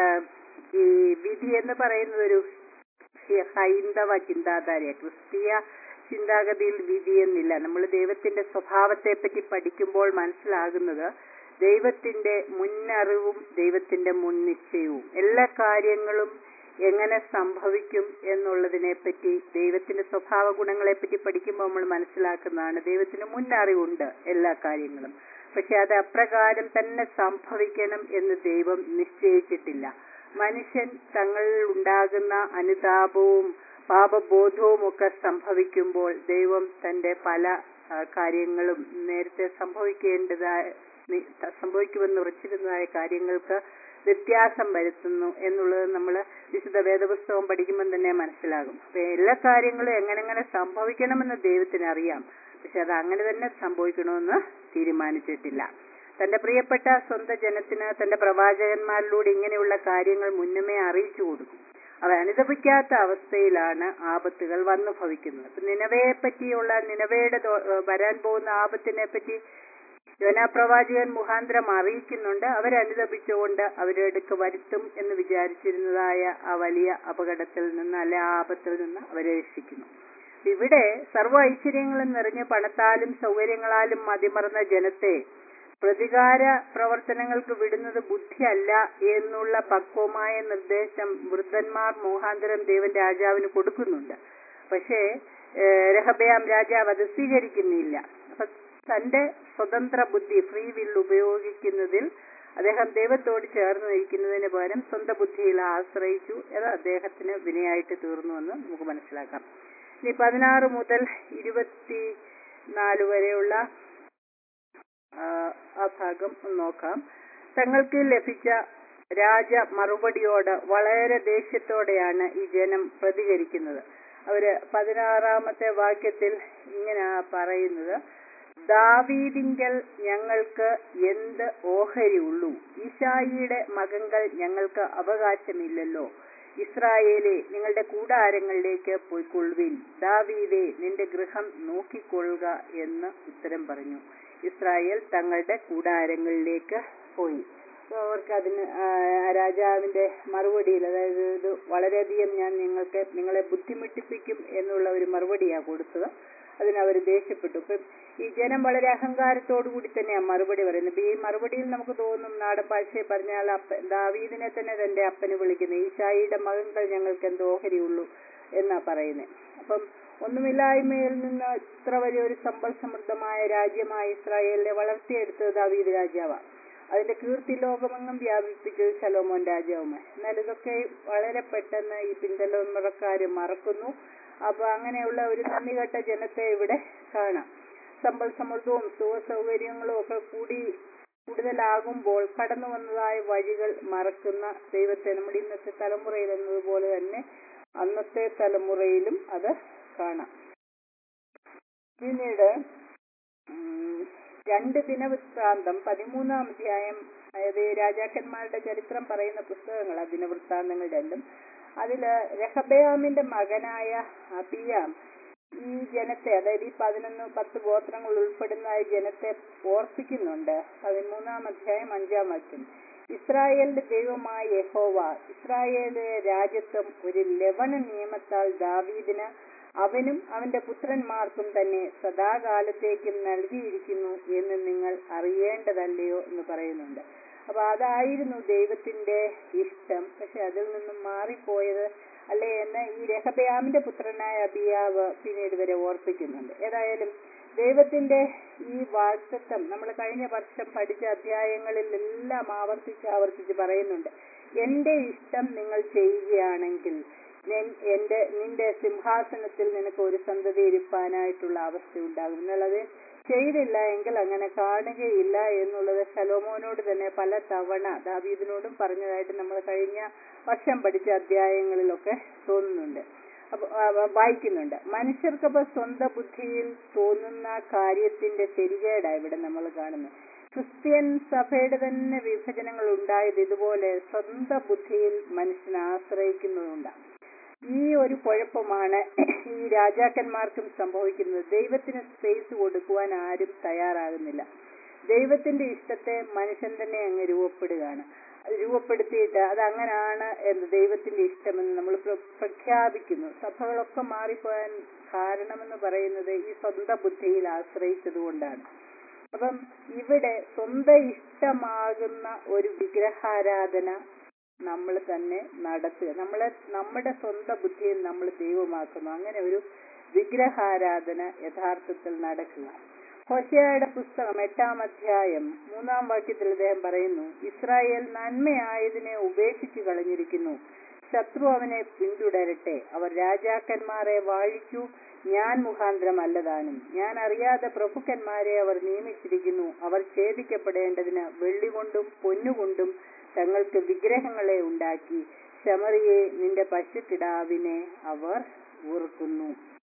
ഈ വിധി എന്ന് പറയുന്നത് ഒരു ഹി- ഹൈന്ദവ ചിന്താധാര ക്രിസ്തീയ ചിന്താഗതിയിൽ വിധി എന്നില്ല നമ്മൾ ദൈവത്തിന്റെ സ്വഭാവത്തെ പറ്റി പഠിക്കുമ്പോൾ മനസ്സിലാകുന്നത് ദൈവത്തിന്റെ മുന്നറിവും ദൈവത്തിന്റെ മുൻനിശ്ചയവും എല്ലാ കാര്യങ്ങളും എങ്ങനെ സംഭവിക്കും എന്നുള്ളതിനെ പറ്റി ദൈവത്തിന്റെ സ്വഭാവ ഗുണങ്ങളെ പറ്റി പഠിക്കുമ്പോൾ നമ്മൾ മനസ്സിലാക്കുന്നതാണ് ദൈവത്തിന് മുന്നറിവുണ്ട് എല്ലാ കാര്യങ്ങളും പക്ഷെ അത് അപ്രകാരം തന്നെ സംഭവിക്കണം എന്ന് ദൈവം നിശ്ചയിച്ചിട്ടില്ല മനുഷ്യൻ തങ്ങളിൽ ഉണ്ടാകുന്ന അനുതാപവും പാപബോധവും ഒക്കെ സംഭവിക്കുമ്പോൾ ദൈവം തന്റെ പല ആ, കാര്യങ്ങളും നേരത്തെ സംഭവിക്കേണ്ടതായ നി- സംഭവിക്കുമെന്ന് ഉറച്ചിരുന്നതായ കാര്യങ്ങൾക്ക് വ്യത്യാസം വരുത്തുന്നു എന്നുള്ളത് നമ്മൾ വിശുദ്ധ വേദപുസ്തകം പഠിക്കുമ്പോൾ തന്നെ മനസ്സിലാകും അപ്പൊ എല്ലാ കാര്യങ്ങളും എങ്ങനെങ്ങനെ സംഭവിക്കണമെന്ന് ദൈവത്തിന് അറിയാം പക്ഷെ അത് അങ്ങനെ തന്നെ സംഭവിക്കണമെന്ന് തീരുമാനിച്ചിട്ടില്ല തന്റെ പ്രിയപ്പെട്ട സ്വന്തം ജനത്തിന് തന്റെ പ്രവാചകന്മാരിലൂടെ ഇങ്ങനെയുള്ള കാര്യങ്ങൾ മുന്നമേ അറിയിച്ചു കൊടുക്കും അവ അനുദപിക്കാത്ത അവസ്ഥയിലാണ് ആപത്തുകൾ വന്നു ഭവിക്കുന്നത് അപ്പൊ നിലവയെ പറ്റിയുള്ള നിലവയുടെ ദോ- ഏഹ് വരാൻ പോകുന്ന ആപത്തിനെ പറ്റി യോനാ പ്രവാചകൻ മുഖാന്തരം അറിയിക്കുന്നുണ്ട് അവരനുദപിച്ചുകൊണ്ട് അവരുടെ അടുക്ക് വരുത്തും എന്ന് വിചാരിച്ചിരുന്നതായ ആ വലിയ അപകടത്തിൽ നിന്ന് അല്ലെ ആ ആപത്തിൽ നിന്ന് അവരെ രക്ഷിക്കുന്നു ഇവിടെ സർവ്വ ഐശ്വര്യങ്ങളും നിറഞ്ഞ് പണത്താലും സൗകര്യങ്ങളാലും മതിമറന്ന ജനത്തെ പ്രതികാര പ്രവർത്തനങ്ങൾക്ക് വിടുന്നത് ബുദ്ധിയല്ല എന്നുള്ള പക്വമായ നിർദ്ദേശം വൃദ്ധന്മാർ മോഹാന്തരം ദേവൻ രാജാവിന് കൊടുക്കുന്നുണ്ട് പക്ഷേ ഏഹ്, രഹബയാം രാജാവ് അത് സ്വീകരിക്കുന്നില്ല അപ്പൊ തന്റെ സ്വതന്ത്ര ബുദ്ധി ഫ്രീ വിൽ ഉപയോഗിക്കുന്നതിൽ അദ്ദേഹം ദൈവത്തോട് ചേർന്ന് നിൽക്കുന്നതിന് പകരം സ്വന്തം ബുദ്ധിയിൽ ആശ്രയിച്ചു അത് അദ്ദേഹത്തിന് വിനയായിട്ട് തീർന്നുവെന്ന് നമുക്ക് മനസ്സിലാക്കാം ഇനി പതിനാറ് മുതൽ ഇരുപത്തി നാല് വരെയുള്ള ആ, ആ ഭാഗം ഒന്ന് നോക്കാം തങ്ങൾക്ക് ലഭിച്ച രാജ മറുപടിയോട് വളരെ ദേഷ്യത്തോടെയാണ് ഈ ജനം പ്രതികരിക്കുന്നത് അവര് പതിനാറാമത്തെ വാക്യത്തിൽ ഇങ്ങനെ പറയുന്നത് ദാവീദിങ്കൽ ഞങ്ങൾക്ക് എന്ത് ഓഹരി ഉള്ളൂ ഈശായിയുടെ മകങ്ങൾ ഞങ്ങൾക്ക് അവകാശമില്ലല്ലോ ഇസ്രായേലെ നിങ്ങളുടെ കൂടാരങ്ങളിലേക്ക് പോയിക്കൊള്ളുവിൻ ദാവീദേ നിന്റെ ഗൃഹം നോക്കിക്കൊള്ളുക എന്ന് ഉത്തരം പറഞ്ഞു ഇസ്രായേൽ തങ്ങളുടെ കൂടാരങ്ങളിലേക്ക് പോയി അപ്പൊ അവർക്ക് അതിന് ആ, രാജാവിന്റെ മറുപടിയിൽ അതായത് ഇത് വളരെയധികം ഞാൻ നിങ്ങൾക്ക് നിങ്ങളെ ബുദ്ധിമുട്ടിപ്പിക്കും എന്നുള്ള ഒരു മറുപടിയാണ് കൊടുത്തത് അതിന് അവർ ദേഷ്യപ്പെട്ടു ഇപ്പം ഈ ജനം വളരെ അഹങ്കാരത്തോടു കൂടി തന്നെയാണ് മറുപടി പറയുന്നത് ഇപ്പൊ ഈ മറുപടിയിൽ നമുക്ക് തോന്നും നാടൻ ഭാഷയെ പറഞ്ഞാൽ അപ്പ ദാവീദിനെ തന്നെ തന്റെ അപ്പന് വിളിക്കുന്നത് ഈശായിയുടെ മകൻകൾ ഞങ്ങൾക്ക് എന്തോ ഓഹരിയുള്ളൂ എന്നാ പറയുന്നത് അപ്പം ഒന്നുമില്ലായ്മയിൽ നിന്ന് ഇത്ര വലിയ ഒരു സമ്പൽ സമൃദ്ധമായ രാജ്യമായ ഇസ്രായേലിനെ വളർത്തിയെടുത്തത് ദാവീദ് രാജാവാണ് അതിന്റെ കീർത്തി ലോകമെങ്ങും വ്യാപിപ്പിച്ചത് ശലോമോൻ രാജാവുമാണ് എന്നാൽ ഇതൊക്കെ വളരെ പെട്ടെന്ന് ഈ പിന്തലമുറക്കാര് മറക്കുന്നു അപ്പൊ അങ്ങനെയുള്ള ഒരു നന്ദികെട്ട ജനത്തെ ഇവിടെ കാണാം സമ്പൽ സമൃദ്ധവും സുഖ സൗകര്യങ്ങളും ഒക്കെ കൂടി കൂടുതലാകുമ്പോൾ കടന്നു വന്നതായ വഴികൾ മറക്കുന്ന ദൈവത്തെ നമ്മുടെ ഇന്നത്തെ തലമുറയിൽ എന്നതുപോലെ തന്നെ അന്നത്തെ തലമുറയിലും അത് കാണാം പിന്നീട് ഉം, രണ്ട് ദിനവൃത്താന്തം പതിമൂന്നാം അധ്യായം അതായത് രാജാക്കന്മാരുടെ ചരിത്രം പറയുന്ന പുസ്തകങ്ങൾ ദിനവൃത്താന്തങ്ങൾ രണ്ടും അതില് രഹബയാമിന്റെ മകനായ അബിയാം ഈ ജനത്തെ അതായത് ഈ പതിനൊന്ന് പത്ത് ഗോത്രങ്ങൾ ഉൾപ്പെടുന്ന ഈ ജനത്തെ ഓർപ്പിക്കുന്നുണ്ട് പതിമൂന്നാം അധ്യായം അഞ്ചാം വാക്യം ഇസ്രായേലിന്റെ ദൈവമായ യഹോവ ഇസ്രായേലിലെ രാജ്യത്വം ഒരു ലവണ നിയമത്താൽ ദാവീദിന് അവനും അവന്റെ പുത്രന്മാർക്കും തന്നെ സദാകാലത്തേക്കും നൽകിയിരിക്കുന്നു എന്ന് നിങ്ങൾ അറിയേണ്ടതല്ലയോ എന്ന് പറയുന്നുണ്ട് അപ്പൊ അതായിരുന്നു ദൈവത്തിന്റെ ഇഷ്ടം പക്ഷെ അതിൽ നിന്നും മാറിപ്പോയത് അല്ലേ എന്ന് ഈ രഹബയാമിന്റെ പുത്രനായ അബിയാവ് പിന്നീട് വരെ ഓർപ്പിക്കുന്നുണ്ട് ഏതായാലും ദൈവത്തിന്റെ ഈ വാക്തത്വം നമ്മൾ കഴിഞ്ഞ വർഷം പഠിച്ച അധ്യായങ്ങളിൽ എല്ലാം ആവർത്തിച്ച് ആവർത്തിച്ച് പറയുന്നുണ്ട് എന്റെ ഇഷ്ടം നിങ്ങൾ ചെയ്യുകയാണെങ്കിൽ ഞാൻ- എന്റെ നിന്റെ സിംഹാസനത്തിൽ നിനക്ക് ഒരു സന്തതി ഇരിപ്പാനായിട്ടുള്ള അവസ്ഥ ഉണ്ടാകും എന്നുള്ളത് ചെയ്തില്ല എങ്കിൽ അങ്ങനെ കാണുകയില്ല എന്നുള്ളത് ശലോമോനോട് തന്നെ പല തവണ ദാവീദിനോടും പറഞ്ഞതായിട്ട് നമ്മൾ കഴിഞ്ഞ വർഷം പഠിച്ച അധ്യായങ്ങളിലൊക്കെ തോന്നുന്നുണ്ട് അപ്പൊ ആ, വായിക്കുന്നുണ്ട് മനുഷ്യർക്കപ്പോ സ്വന്തം ബുദ്ധിയിൽ തോന്നുന്ന കാര്യത്തിന്റെ ശരികേടാ ഇവിടെ നമ്മൾ കാണുന്നത് ക്രിസ്ത്യൻ സഭയുടെ തന്നെ വിഭജനങ്ങൾ ഉണ്ടായത് ഇതുപോലെ സ്വന്തം ബുദ്ധിയിൽ മനുഷ്യൻ ആശ്രയിക്കുന്നതുകൊണ്ടാണ് ഈ ഒരു കുഴപ്പമാണ് ഈ രാജാക്കന്മാർക്കും സംഭവിക്കുന്നത് ദൈവത്തിന് സ്പേസ് കൊടുക്കുവാൻ ആരും തയ്യാറാകുന്നില്ല ദൈവത്തിന്റെ ഇഷ്ടത്തെ മനുഷ്യൻ തന്നെ അങ്ങ് രൂപപ്പെടുകയാണ് അത് രൂപപ്പെടുത്തിയിട്ട് അത് അങ്ങനാണ് എന്ന് ദൈവത്തിന്റെ ഇഷ്ടമെന്ന് നമ്മൾ പ്ര- പ്രഖ്യാപിക്കുന്നു സഭകളൊക്കെ മാറിപ്പോയാൻ കാരണമെന്ന് പറയുന്നത് ഈ സ്വന്തം ബുദ്ധിയിൽ ആശ്രയിച്ചത് കൊണ്ടാണ് അപ്പം ഇവിടെ സ്വന്തം ഇഷ്ടമാകുന്ന ഒരു വിഗ്രഹാരാധന നമ്മൾ തന്നെ നടത്തുക നമ്മളെ നമ്മുടെ സ്വന്തം ബുദ്ധിയിൽ നമ്മൾ ദൈവമാക്കുന്നു അങ്ങനെ ഒരു വിഗ്രഹാരാധന യഥാർത്ഥത്തിൽ നടക്കുക ഹോശയുടെ പുസ്തകം എട്ടാം അധ്യായം മൂന്നാം വാക്യത്തിൽ അദ്ദേഹം പറയുന്നു ഇസ്രായേൽ നന്മയായതിനെ ഉപേക്ഷിച്ചു കളഞ്ഞിരിക്കുന്നു ശത്രു അവനെ പിന്തുടരട്ടെ അവർ രാജാക്കന്മാരെ വാഴിക്കൂ ഞാൻ മുഖാന്തരം അല്ലതാനും ഞാൻ അറിയാതെ പ്രഭുക്കന്മാരെ അവർ നിയമിച്ചിരിക്കുന്നു അവർ ഛേദിക്കപ്പെടേണ്ടതിന് വെള്ളി കൊണ്ടും പൊന്നുകൊണ്ടും തങ്ങൾക്ക് വിഗ്രഹങ്ങളെ ഉണ്ടാക്കി ശമറിയെ നിന്റെ പശുക്കിടാവിനെ അവർ ഓർക്കുന്നു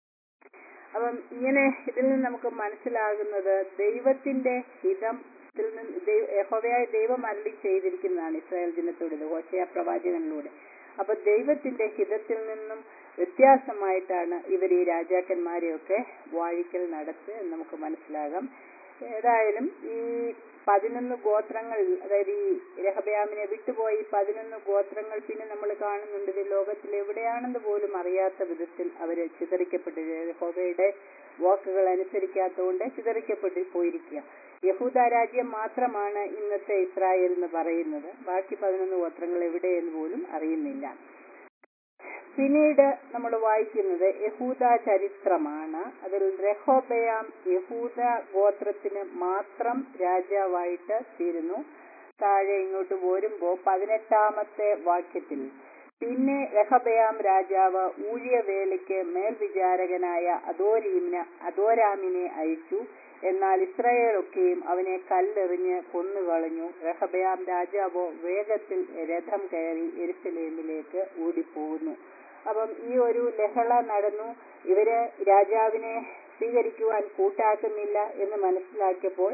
അപ്പം ഇങ്ങനെ ഇതിൽ നിന്ന് നമുക്ക് മനസ്സിലാകുന്നത് ദൈവത്തിന്റെ ഹിതത്തിൽ നിന്ന് ദൈവ- യഹോവയായ ദൈവം അരളി ചെയ്തിരിക്കുന്നതാണ് ഇസ്രായേൽ ജനത്തോട് ഇത് ഹോശയ പ്രവാചകനിലൂടെ അപ്പൊ ദൈവത്തിന്റെ ഹിതത്തിൽ നിന്നും വ്യത്യാസമായിട്ടാണ് ഇവർ ഈ രാജാക്കന്മാരെയൊക്കെ വാഴിക്കൽ നടത്തുക എന്ന് നമുക്ക് മനസ്സിലാകാം ഏതായാലും ഈ പതിനൊന്ന് ഗോത്രങ്ങൾ അതായത് ഈ രഹബയാമിനെ വിട്ടുപോയി പതിനൊന്ന് ഗോത്രങ്ങൾ പിന്നെ നമ്മൾ കാണുന്നുണ്ട് ഇത് ലോകത്തിൽ എവിടെയാണെന്ന് പോലും അറിയാത്ത വിധത്തിൽ അവര് ചിതറിക്കപ്പെട്ടു യഹോബയുടെ വാക്കുകൾ അനുസരിക്കാത്തതുകൊണ്ട് ചിതറിക്കപ്പെട്ടു പോയിരിക്കുക യഹൂദ രാജ്യം മാത്രമാണ് ഇന്നത്തെ ഇസ്രായേൽ എന്ന് പറയുന്നത് ബാക്കി പതിനൊന്ന് ഗോത്രങ്ങൾ എവിടെയെന്ന് പോലും അറിയുന്നില്ല പിന്നീട് നമ്മൾ വായിക്കുന്നത് യഹൂദ ചരിത്രമാണ് അതിൽ രഹോബയാം യഹൂദ ഗോത്രത്തിന് മാത്രം രാജാവായിട്ട് തീരുന്നു താഴെ ഇങ്ങോട്ട് പോരുമ്പോ പതിനെട്ടാമത്തെ വാക്യത്തിൽ പിന്നെ രഹബയാം രാജാവ് ഊഴിയവേലയ്ക്ക് മേൽവിചാരകനായ അദോരീമിനെ അദോരാമിനെ അയച്ചു എന്നാൽ ഇസ്രായേലൊക്കെയും അവനെ കല്ലെറിഞ്ഞ് കൊന്നുകളഞ്ഞു രഹബയാം രാജാവോ വേഗത്തിൽ രഥം കയറി എരുസലേമിലേക്ക് ഓടിപ്പോകുന്നു അപ്പം ഈ ഒരു ലഹള നടന്നു ഇവര് രാജാവിനെ സ്വീകരിക്കുവാൻ കൂട്ടാക്കുന്നില്ല എന്ന് മനസ്സിലാക്കിയപ്പോൾ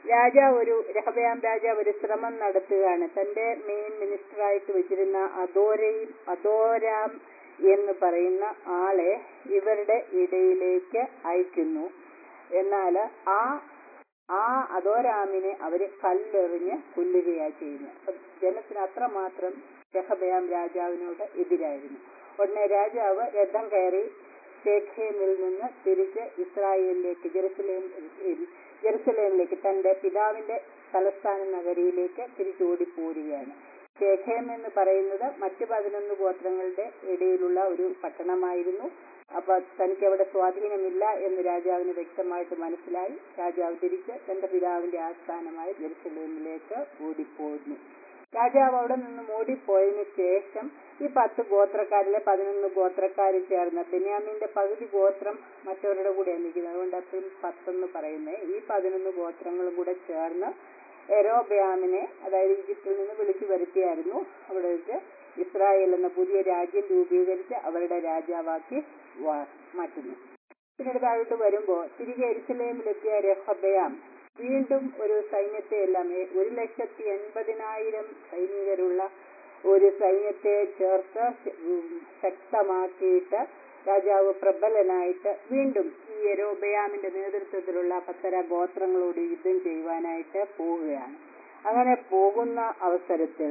രാജാവ് ഒരു രഹബയാം രാജാവ് ഒരു ശ്രമം നടത്തുകയാണ് തന്റെ മെയിൻ മിനിസ്റ്ററായിട്ട് വെച്ചിരുന്ന അദോരയും അദോരാം എന്ന് പറയുന്ന ആളെ ഇവരുടെ ഇടയിലേക്ക് അയക്കുന്നു എന്നാൽ ആ ആ അദോരാമിനെ അവര് കല്ലെറിഞ്ഞ് കൊല്ലുകയാ ചെയ്യുന്നത് അപ്പൊ ജനത്തിന് അത്രമാത്രം രഹബയാം രാജാവിനോട് എതിരായിരുന്നു ഉടനെ രാജാവ് രഥം കയറി ശേഖേമിൽ നിന്ന് തിരിച്ച് ഇസ്രായേലിലേക്ക് ജെറുസലേം ജെറുസലേമിലേക്ക് തന്റെ പിതാവിന്റെ തലസ്ഥാന നഗരിയിലേക്ക് തിരിച്ചോടി പോരുകയാണ് ശേഖേം എന്ന് പറയുന്നത് മറ്റ് പതിനൊന്ന് ഗോത്രങ്ങളുടെ ഇടയിലുള്ള ഒരു പട്ടണമായിരുന്നു അപ്പൊ തനിക്ക് അവിടെ സ്വാധീനമില്ല എന്ന് രാജാവിന് വ്യക്തമായിട്ട് മനസ്സിലായി രാജാവ് തിരിച്ച് തന്റെ പിതാവിന്റെ ആസ്ഥാനമായ ജെറുസലേമിലേക്ക് ഓടിപ്പോയിരുന്നു രാജാവ് അവിടെ നിന്നും ഓടിപ്പോയതിനു ശേഷം ഈ പത്ത് ഗോത്രക്കാരിലെ പതിനൊന്ന് ഗോത്രക്കാർ ചേർന്ന് ബെന്യാമിന്റെ പകുതി ഗോത്രം മറ്റവരുടെ കൂടെയാണ് നിൽക്കുന്നത് അതുകൊണ്ട് അത്രയും പത്തെന്ന് പറയുന്നത് ഈ പതിനൊന്ന് ഗോത്രങ്ങളും കൂടെ ചേർന്ന് എരോബയാമിനെ അതായത് ഈജിപ്തിൽ നിന്ന് വിളിച്ചു വരുത്തിയായിരുന്നു അവിടെ വെച്ച് ഇസ്രായേൽ എന്ന പുതിയ രാജ്യം രൂപീകരിച്ച് അവരുടെ രാജാവാക്കി വാ- മാറ്റുന്നു പിന്നീട് താഴോട്ട് വരുമ്പോ തിരികെ എരുസലേമിലെത്തിയ രഹബയാം വീണ്ടും ഒരു സൈന്യത്തെ എല്ലാം ഏ- ഒരു ലക്ഷത്തി എൺപതിനായിരം സൈനികരുള്ള ഒരു സൈന്യത്തെ ചേർത്ത് ശ- ഉം ശക്തമാക്കിയിട്ട് രാജാവ് പ്രബലനായിട്ട് വീണ്ടും ഈ യരോബയാമിന്റെ നേതൃത്വത്തിലുള്ള പത്തര ഗോത്രങ്ങളോട് യുദ്ധം ചെയ്യുവാനായിട്ട് പോവുകയാണ് അങ്ങനെ പോകുന്ന അവസരത്തിൽ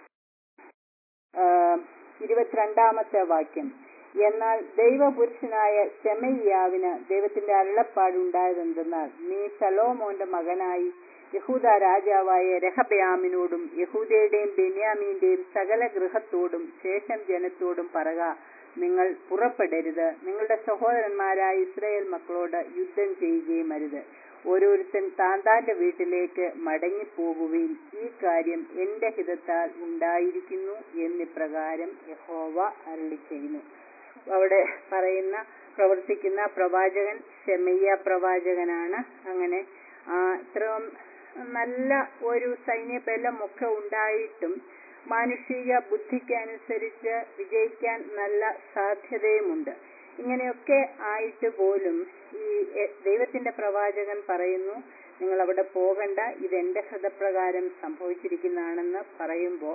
ആഹ് ഇരുപത്തിരണ്ടാമത്തെ വാക്യം എന്നാൽ ദൈവപുരുഷനായ ശമയ്യാവിന് ദൈവത്തിന്റെ അരുളപ്പാടുണ്ടായതെന്തെന്നാൽ നീ സലോമോന്റെ മകനായി യഹൂദ രാജാവായ രഹബയാമിനോടും യഹൂദയുടെയും ബെന്യാമീന്റെയും സകല ഗൃഹത്തോടും ശേഷം ജനത്തോടും പറക നിങ്ങൾ പുറപ്പെടരുത് നിങ്ങളുടെ സഹോദരന്മാരായ ഇസ്രായേൽ മക്കളോട് യുദ്ധം ചെയ്യുകയും അരുത് ഓരോരുത്തൻ താൻ താന്റെ വീട്ടിലേക്ക് മടങ്ങിപ്പോകുകയും ഈ കാര്യം എന്റെ ഹിതത്താൽ ഉണ്ടായിരിക്കുന്നു എന്നിപ്രകാരം യഹോവ അരുളി ചെയ്യുന്നു അവിടെ പറയുന്ന പ്രവർത്തിക്കുന്ന പ്രവാചകൻ ഷെമയ്യ പ്രവാചകനാണ് അങ്ങനെ ആ, ഇത്രയും നല്ല ഒരു സൈന്യബലമൊക്കെ ഉണ്ടായിട്ടും മാനുഷിക ബുദ്ധിക്കനുസരിച്ച് വിജയിക്കാൻ നല്ല സാധ്യതയുമുണ്ട് ഇങ്ങനെയൊക്കെ ആയിട്ട് പോലും ഈ എ- ദൈവത്തിന്റെ പ്രവാചകൻ പറയുന്നു നിങ്ങൾ അവിടെ പോകണ്ട ഇത് എന്റെ ഹൃദപ്രകാരം സംഭവിച്ചിരിക്കുന്നതാണെന്ന് പറയുമ്പോൾ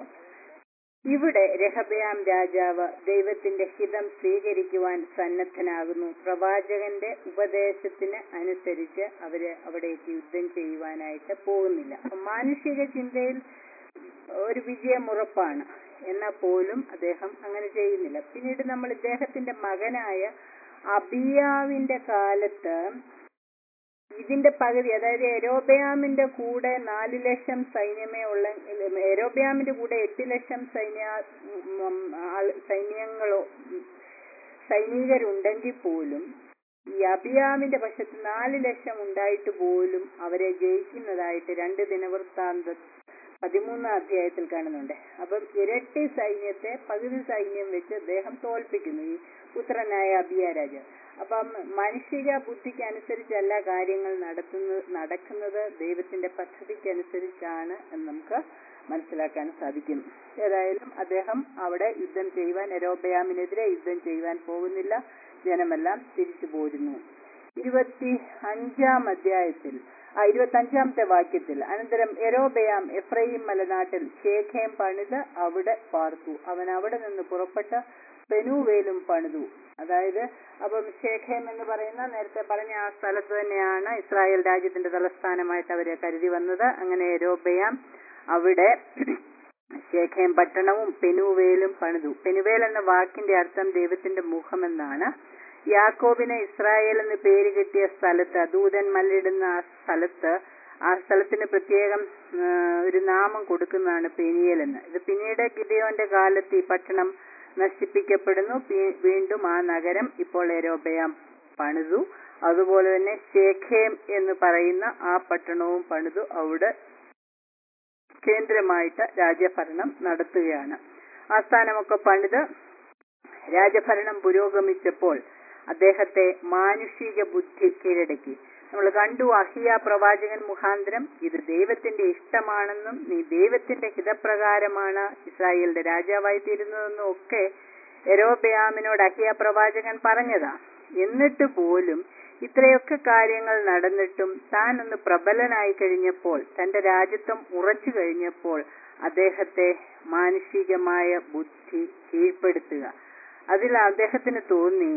ഇവിടെ രഹബയാം രാജാവ് ദൈവത്തിന്റെ ഹിതം സ്വീകരിക്കുവാൻ സന്നദ്ധനാകുന്നു പ്രവാചകന്റെ ഉപദേശത്തിന് അനുസരിച്ച് അവര് അവിടേക്ക് യുദ്ധം ചെയ്യുവാനായിട്ട് പോകുന്നില്ല അപ്പൊ മാനുഷിക ചിന്തയിൽ ഒരു വിജയം ഉറപ്പാണ് എന്നാൽ പോലും അദ്ദേഹം അങ്ങനെ ചെയ്യുന്നില്ല പിന്നീട് നമ്മൾ ഇദ്ദേഹത്തിന്റെ മകനായ അബിയാവിന്റെ കാലത്ത് ഇതിന്റെ പകുതി അതായത് എരോബയാമിന്റെ കൂടെ നാല് ലക്ഷം സൈന്യമേ ഉള്ള എരോബയാമിന്റെ കൂടെ എട്ട് ലക്ഷം സൈന്യ ഉം, ആൾ- സൈന്യങ്ങളോ ഉം, സൈനികരുണ്ടെങ്കിൽ പോലും ഈ അബിയാമിന്റെ പക്ഷത്ത് നാല് ലക്ഷം ഉണ്ടായിട്ട് പോലും അവരെ ജയിക്കുന്നതായിട്ട് രണ്ട് ദിനവൃത്താന്ത പതിമൂന്നാം അധ്യായത്തിൽ കാണുന്നുണ്ട് അപ്പം ഇരട്ടി സൈന്യത്തെ പകുതി സൈന്യം വെച്ച് അദ്ദേഹം തോൽപ്പിക്കുന്നു ഈ പുത്രനായ അബിയ രാജാവ് അപ്പം മാനുഷിക ബുദ്ധിക്ക് അനുസരിച്ചല്ല കാര്യങ്ങൾ നടത്തുന്നത് നടക്കുന്നത് ദൈവത്തിന്റെ പദ്ധതിക്കനുസരിച്ചാണ് എന്ന് നമുക്ക് മനസ്സിലാക്കാൻ സാധിക്കും ഏതായാലും അദ്ദേഹം അവിടെ യുദ്ധം ചെയ്യുവാൻ എരോബയാമിനെതിരെ യുദ്ധം ചെയ്യുവാൻ പോകുന്നില്ല ജനമെല്ലാം തിരിച്ചു പോരുന്നു ഇരുപത്തി അഞ്ചാം അധ്യായത്തിൽ ആ ഇരുപത്തി അഞ്ചാമത്തെ വാക്യത്തിൽ അനന്തരം എരോബയാം എഫ്രൈം മലനാട്ടിൽ ശേഖയം പണിത് അവിടെ പാർത്തു അവൻ അവിടെ നിന്ന് പുറപ്പെട്ട് പെനുവേലും പണിതു അതായത് അപ്പം ശേഖയം എന്ന് പറയുന്ന നേരത്തെ പറഞ്ഞ ആ സ്ഥലത്ത് തന്നെയാണ് ഇസ്രായേൽ രാജ്യത്തിന്റെ തലസ്ഥാനമായിട്ട് അവരെ കരുതി വന്നത് അങ്ങനെ എരോബയാം അവിടെ ശേഖയം പട്ടണവും പെനുവേലും പണിതു പെനുവേൽ എന്ന വാക്കിന്റെ അർത്ഥം ദൈവത്തിന്റെ മുഖമെന്നാണ് യാക്കോബിന് ഇസ്രായേൽ എന്ന് പേര് കിട്ടിയ സ്ഥലത്ത് ദൂതൻ മല്ലിടുന്ന ആ സ്ഥലത്ത് ആ സ്ഥലത്തിന് പ്രത്യേകം ആ, ഒരു നാമം കൊടുക്കുന്നതാണ് പെനിയേൽ എന്ന് ഇത് പിന്നീട് ഗിബിയോന്റെ കാലത്ത് ഈ പട്ടണം നശിപ്പിക്കപ്പെടുന്നു പി- വീണ്ടും ആ നഗരം ഇപ്പോൾ എരോബയാം പണിതു അതുപോലെ തന്നെ ശേഖേം എന്ന് പറയുന്ന ആ പട്ടണവും പണിതു അവിടെ കേന്ദ്രമായിട്ട് രാജ്യഭരണം നടത്തുകയാണ് ആസ്ഥാനമൊക്കെ പണിത് രാജഭരണം പുരോഗമിച്ചപ്പോൾ അദ്ദേഹത്തെ മാനുഷിക ബുദ്ധി കീഴടക്കി നമ്മൾ കണ്ടു അഹിയ പ്രവാചകൻ മുഖാന്തരം ഇത് ദൈവത്തിന്റെ ഇഷ്ടമാണെന്നും നീ ദൈവത്തിന്റെ ഹിതപ്രകാരമാണ് ഇസ്രായേലിന്റെ രാജാവായി തീരുന്നതെന്നും ഒക്കെ എരോബയാമിനോട് അഹിയ പ്രവാചകൻ പറഞ്ഞതാ എന്നിട്ട് പോലും ഇത്രയൊക്കെ കാര്യങ്ങൾ നടന്നിട്ടും താൻ ഒന്ന് പ്രബലനായി കഴിഞ്ഞപ്പോൾ തന്റെ രാജ്യത്വം ഉറച്ചു കഴിഞ്ഞപ്പോൾ അദ്ദേഹത്തെ മാനുഷികമായ ബുദ്ധി കീഴ്പ്പെടുത്തുക അതിൽ അദ്ദേഹത്തിന് തോന്നി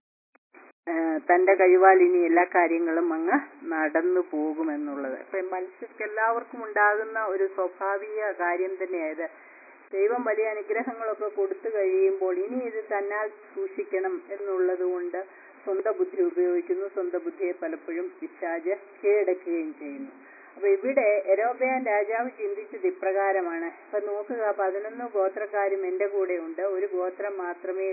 ആ, തന്റെ കഴിവാൽ ഇനി എല്ലാ കാര്യങ്ങളും അങ്ങ് നടന്നു പോകുമെന്നുള്ളത് ഇപ്പൊ മനുഷ്യർക്ക് എല്ലാവർക്കും ഉണ്ടാകുന്ന ഒരു സ്വാഭാവിക കാര്യം തന്നെയായത് ദൈവം വലിയ അനുഗ്രഹങ്ങളൊക്കെ കൊടുത്തു കഴിയുമ്പോൾ ഇനി ഇത് തന്നാൽ സൂക്ഷിക്കണം എന്നുള്ളത് കൊണ്ട് സ്വന്തം ബുദ്ധി ഉപയോഗിക്കുന്നു സ്വന്തം ബുദ്ധിയെ പലപ്പോഴും പിശാജ് കീഴടക്കുകയും ചെയ്യുന്നു അപ്പൊ ഇവിടെ എരോബയാൻ രാജാവ് ചിന്തിച്ചത് ഇപ്രകാരമാണ് ഇപ്പൊ നോക്കുക പതിനൊന്ന് ഗോത്രക്കാരും എന്റെ കൂടെ ഉണ്ട് ഒരു ഗോത്രം മാത്രമേ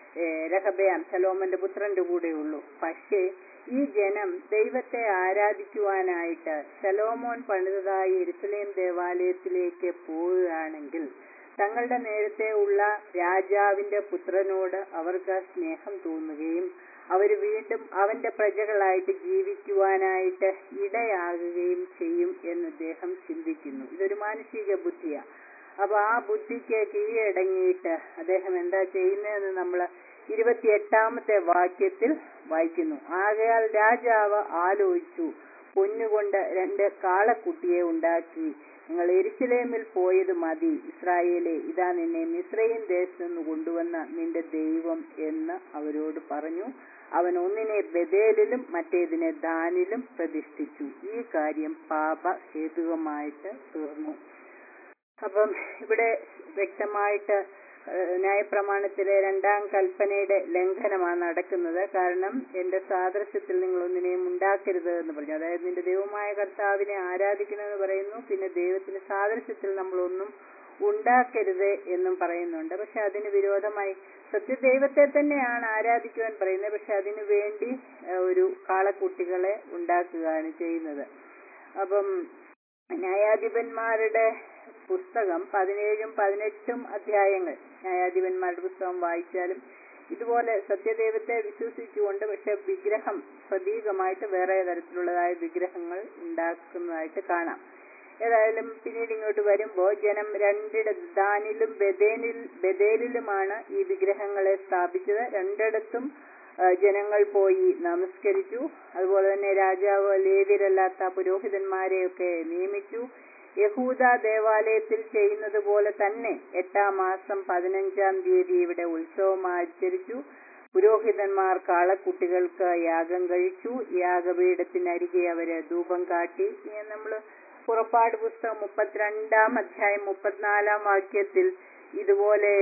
രഹബയാം സലോമന്റെ പുത്രന്റെ കൂടെ ഉള്ളൂ പക്ഷേ ഈ ജനം ദൈവത്തെ ആരാധിക്കുവാനായിട്ട് ശലോമോൻ പണിതതായി എരുസലേം ദേവാലയത്തിലേക്ക് പോവുകയാണെങ്കിൽ തങ്ങളുടെ നേരത്തെ ഉള്ള രാജാവിന്റെ പുത്രനോട് അവർക്ക് സ്നേഹം തോന്നുകയും അവർ വീണ്ടും അവന്റെ പ്രജകളായിട്ട് ജീവിക്കുവാനായിട്ട് ഇടയാകുകയും ചെയ്യും എന്ന് അദ്ദേഹം ചിന്തിക്കുന്നു ഇതൊരു മാനസിക ബുദ്ധിയാ അപ്പൊ ആ ബുദ്ധിക്ക് കീഴടങ്ങിയിട്ട് അദ്ദേഹം എന്താ ചെയ്യുന്നതെന്ന് നമ്മൾ ഇരുപത്തിയെട്ടാമത്തെ വാക്യത്തിൽ വായിക്കുന്നു ആകയാൽ രാജാവ് ആലോചിച്ചു പൊന്നുകൊണ്ട് രണ്ട് കാളക്കുട്ടിയെ ഉണ്ടാക്കി നിങ്ങൾ എരിശിലേമിൽ പോയത് മതി ഇസ്രായേലെ ഇതാ നിന്നെ മിശ്രയും ദേശത്തു നിന്ന് കൊണ്ടുവന്ന നിന്റെ ദൈവം എന്ന് അവരോട് പറഞ്ഞു അവൻ ഒന്നിനെ ബദേലിലും മറ്റേതിനെ ദാനിലും പ്രതിഷ്ഠിച്ചു ഈ കാര്യം പാപ ഹേതുകമായിട്ട് തീർന്നു അപ്പം ഇവിടെ വ്യക്തമായിട്ട് ഏഹ്, ന്യായപ്രമാണത്തിലെ രണ്ടാം കൽപ്പനയുടെ ലംഘനമാണ് നടക്കുന്നത് കാരണം എന്റെ സാദൃശ്യത്തിൽ നിങ്ങൾ ഒന്നിനെയും ഉണ്ടാക്കരുത് എന്ന് പറഞ്ഞു അതായത് നിന്റെ ദൈവമായ കർത്താവിനെ ആരാധിക്കണമെന്ന് പറയുന്നു പിന്നെ ദൈവത്തിന്റെ സാദൃശ്യത്തിൽ നമ്മളൊന്നും ഉണ്ടാക്കരുത് എന്നും പറയുന്നുണ്ട് പക്ഷെ അതിന് വിരോധമായി സത്യദൈവത്തെ തന്നെയാണ് ആരാധിക്കുവാൻ പറയുന്നത് പക്ഷെ അതിനു വേണ്ടി ഏഹ്, ഒരു കാളക്കുട്ടികളെ ഉണ്ടാക്കുകയാണ് ചെയ്യുന്നത് അപ്പം ന്യായാധിപന്മാരുടെ പുസ്തകം പതിനേഴും പതിനെട്ടും അധ്യായങ്ങൾ ന്യായാധിപന്മാരുടെ പുസ്തകം വായിച്ചാലും ഇതുപോലെ സത്യദൈവത്തെ വിശ്വസിച്ചുകൊണ്ട് പക്ഷെ വിഗ്രഹം പ്രതീകമായിട്ട് വേറെ തരത്തിലുള്ളതായ വിഗ്രഹങ്ങൾ ഉണ്ടാക്കുന്നതായിട്ട് കാണാം ഏതായാലും പിന്നീട് ഇങ്ങോട്ട് വരുമ്പോൾ ജനം രണ്ടിട ദാനിലും ബദേനിൽ ബദേലിലുമാണ് ഈ വിഗ്രഹങ്ങളെ സ്ഥാപിച്ചത് രണ്ടിടത്തും ആ, ജനങ്ങൾ പോയി നമസ്കരിച്ചു അതുപോലെ തന്നെ രാജാവ് ലേവ്യരല്ലാത്ത പുരോഹിതന്മാരെയൊക്കെ നിയമിച്ചു യഹൂദ ദേവാലയത്തിൽ ചെയ്യുന്നത് പോലെ തന്നെ എട്ടാം മാസം പതിനഞ്ചാം തീയതി ഇവിടെ ഉത്സവം ആചരിച്ചു പുരോഹിതന്മാർ കാളക്കുട്ടികൾക്ക് യാഗം കഴിച്ചു യാഗപീഠത്തിനരികെ അവര് ധൂപം കാട്ടി നമ്മൾ പുറപ്പാട് പുസ്തകം മുപ്പത്തിരണ്ടാം അധ്യായം മുപ്പത്തിനാലാം വാക്യത്തിൽ ഇതുപോലെ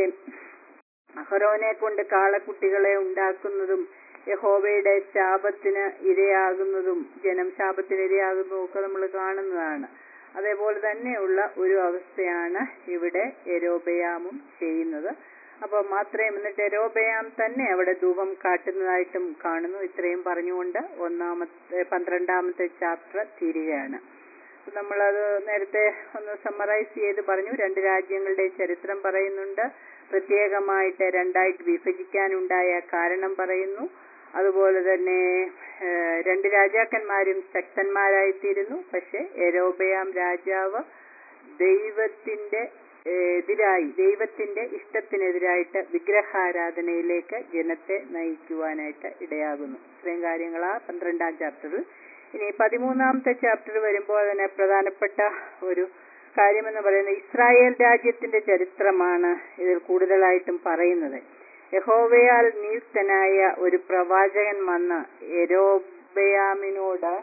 അഹരോനെ കൊണ്ട് കാളക്കുട്ടികളെ ഉണ്ടാക്കുന്നതും യഹോവയുടെ ശാപത്തിന് ഇരയാകുന്നതും ജനം ശാപത്തിന് ഇരയാകുന്നതും ഒക്കെ നമ്മൾ കാണുന്നതാണ് അതേപോലെ തന്നെയുള്ള ഒരു അവസ്ഥയാണ് ഇവിടെ എരോബയാമും ചെയ്യുന്നത് അപ്പൊ മാത്രം എന്നിട്ട് എരോബയാം തന്നെ അവിടെ ധൂപം കാട്ടുന്നതായിട്ടും കാണുന്നു ഇത്രയും പറഞ്ഞുകൊണ്ട് ഒന്നാമത്തെ പന്ത്രണ്ടാമത്തെ ചാപ്റ്റർ തീരുകയാണ് അപ്പൊ നമ്മളത് നേരത്തെ ഒന്ന് സമ്മറൈസ് ചെയ്ത് പറഞ്ഞു രണ്ട് രാജ്യങ്ങളുടെ ചരിത്രം പറയുന്നുണ്ട് പ്രത്യേകമായിട്ട് രണ്ടായിട്ട് വിഭജിക്കാനുണ്ടായ കാരണം പറയുന്നു അതുപോലെ തന്നെ ഏഹ്, രണ്ട് രാജാക്കന്മാരും ശക്തന്മാരായിത്തീരുന്നു പക്ഷെ എരോബയാം രാജാവ് ദൈവത്തിന്റെ ഏഹ്, എതിരായി ദൈവത്തിന്റെ ഇഷ്ടത്തിനെതിരായിട്ട് വിഗ്രഹാരാധനയിലേക്ക് ജനത്തെ നയിക്കുവാനായിട്ട് ഇടയാകുന്നു ഇത്രയും കാര്യങ്ങളാ പന്ത്രണ്ടാം ചാപ്റ്ററിൽ ഇനി പതിമൂന്നാമത്തെ ചാപ്റ്റർ വരുമ്പോൾ തന്നെ പ്രധാനപ്പെട്ട ഒരു കാര്യമെന്ന് പറയുന്നത് ഇസ്രായേൽ രാജ്യത്തിന്റെ ചരിത്രമാണ് ഇതിൽ കൂടുതലായിട്ടും പറയുന്നത് യഹോവയാൽ നിയുക്തനായ ഒരു പ്രവാചകൻ വന്ന് എരോബയാമിനോട്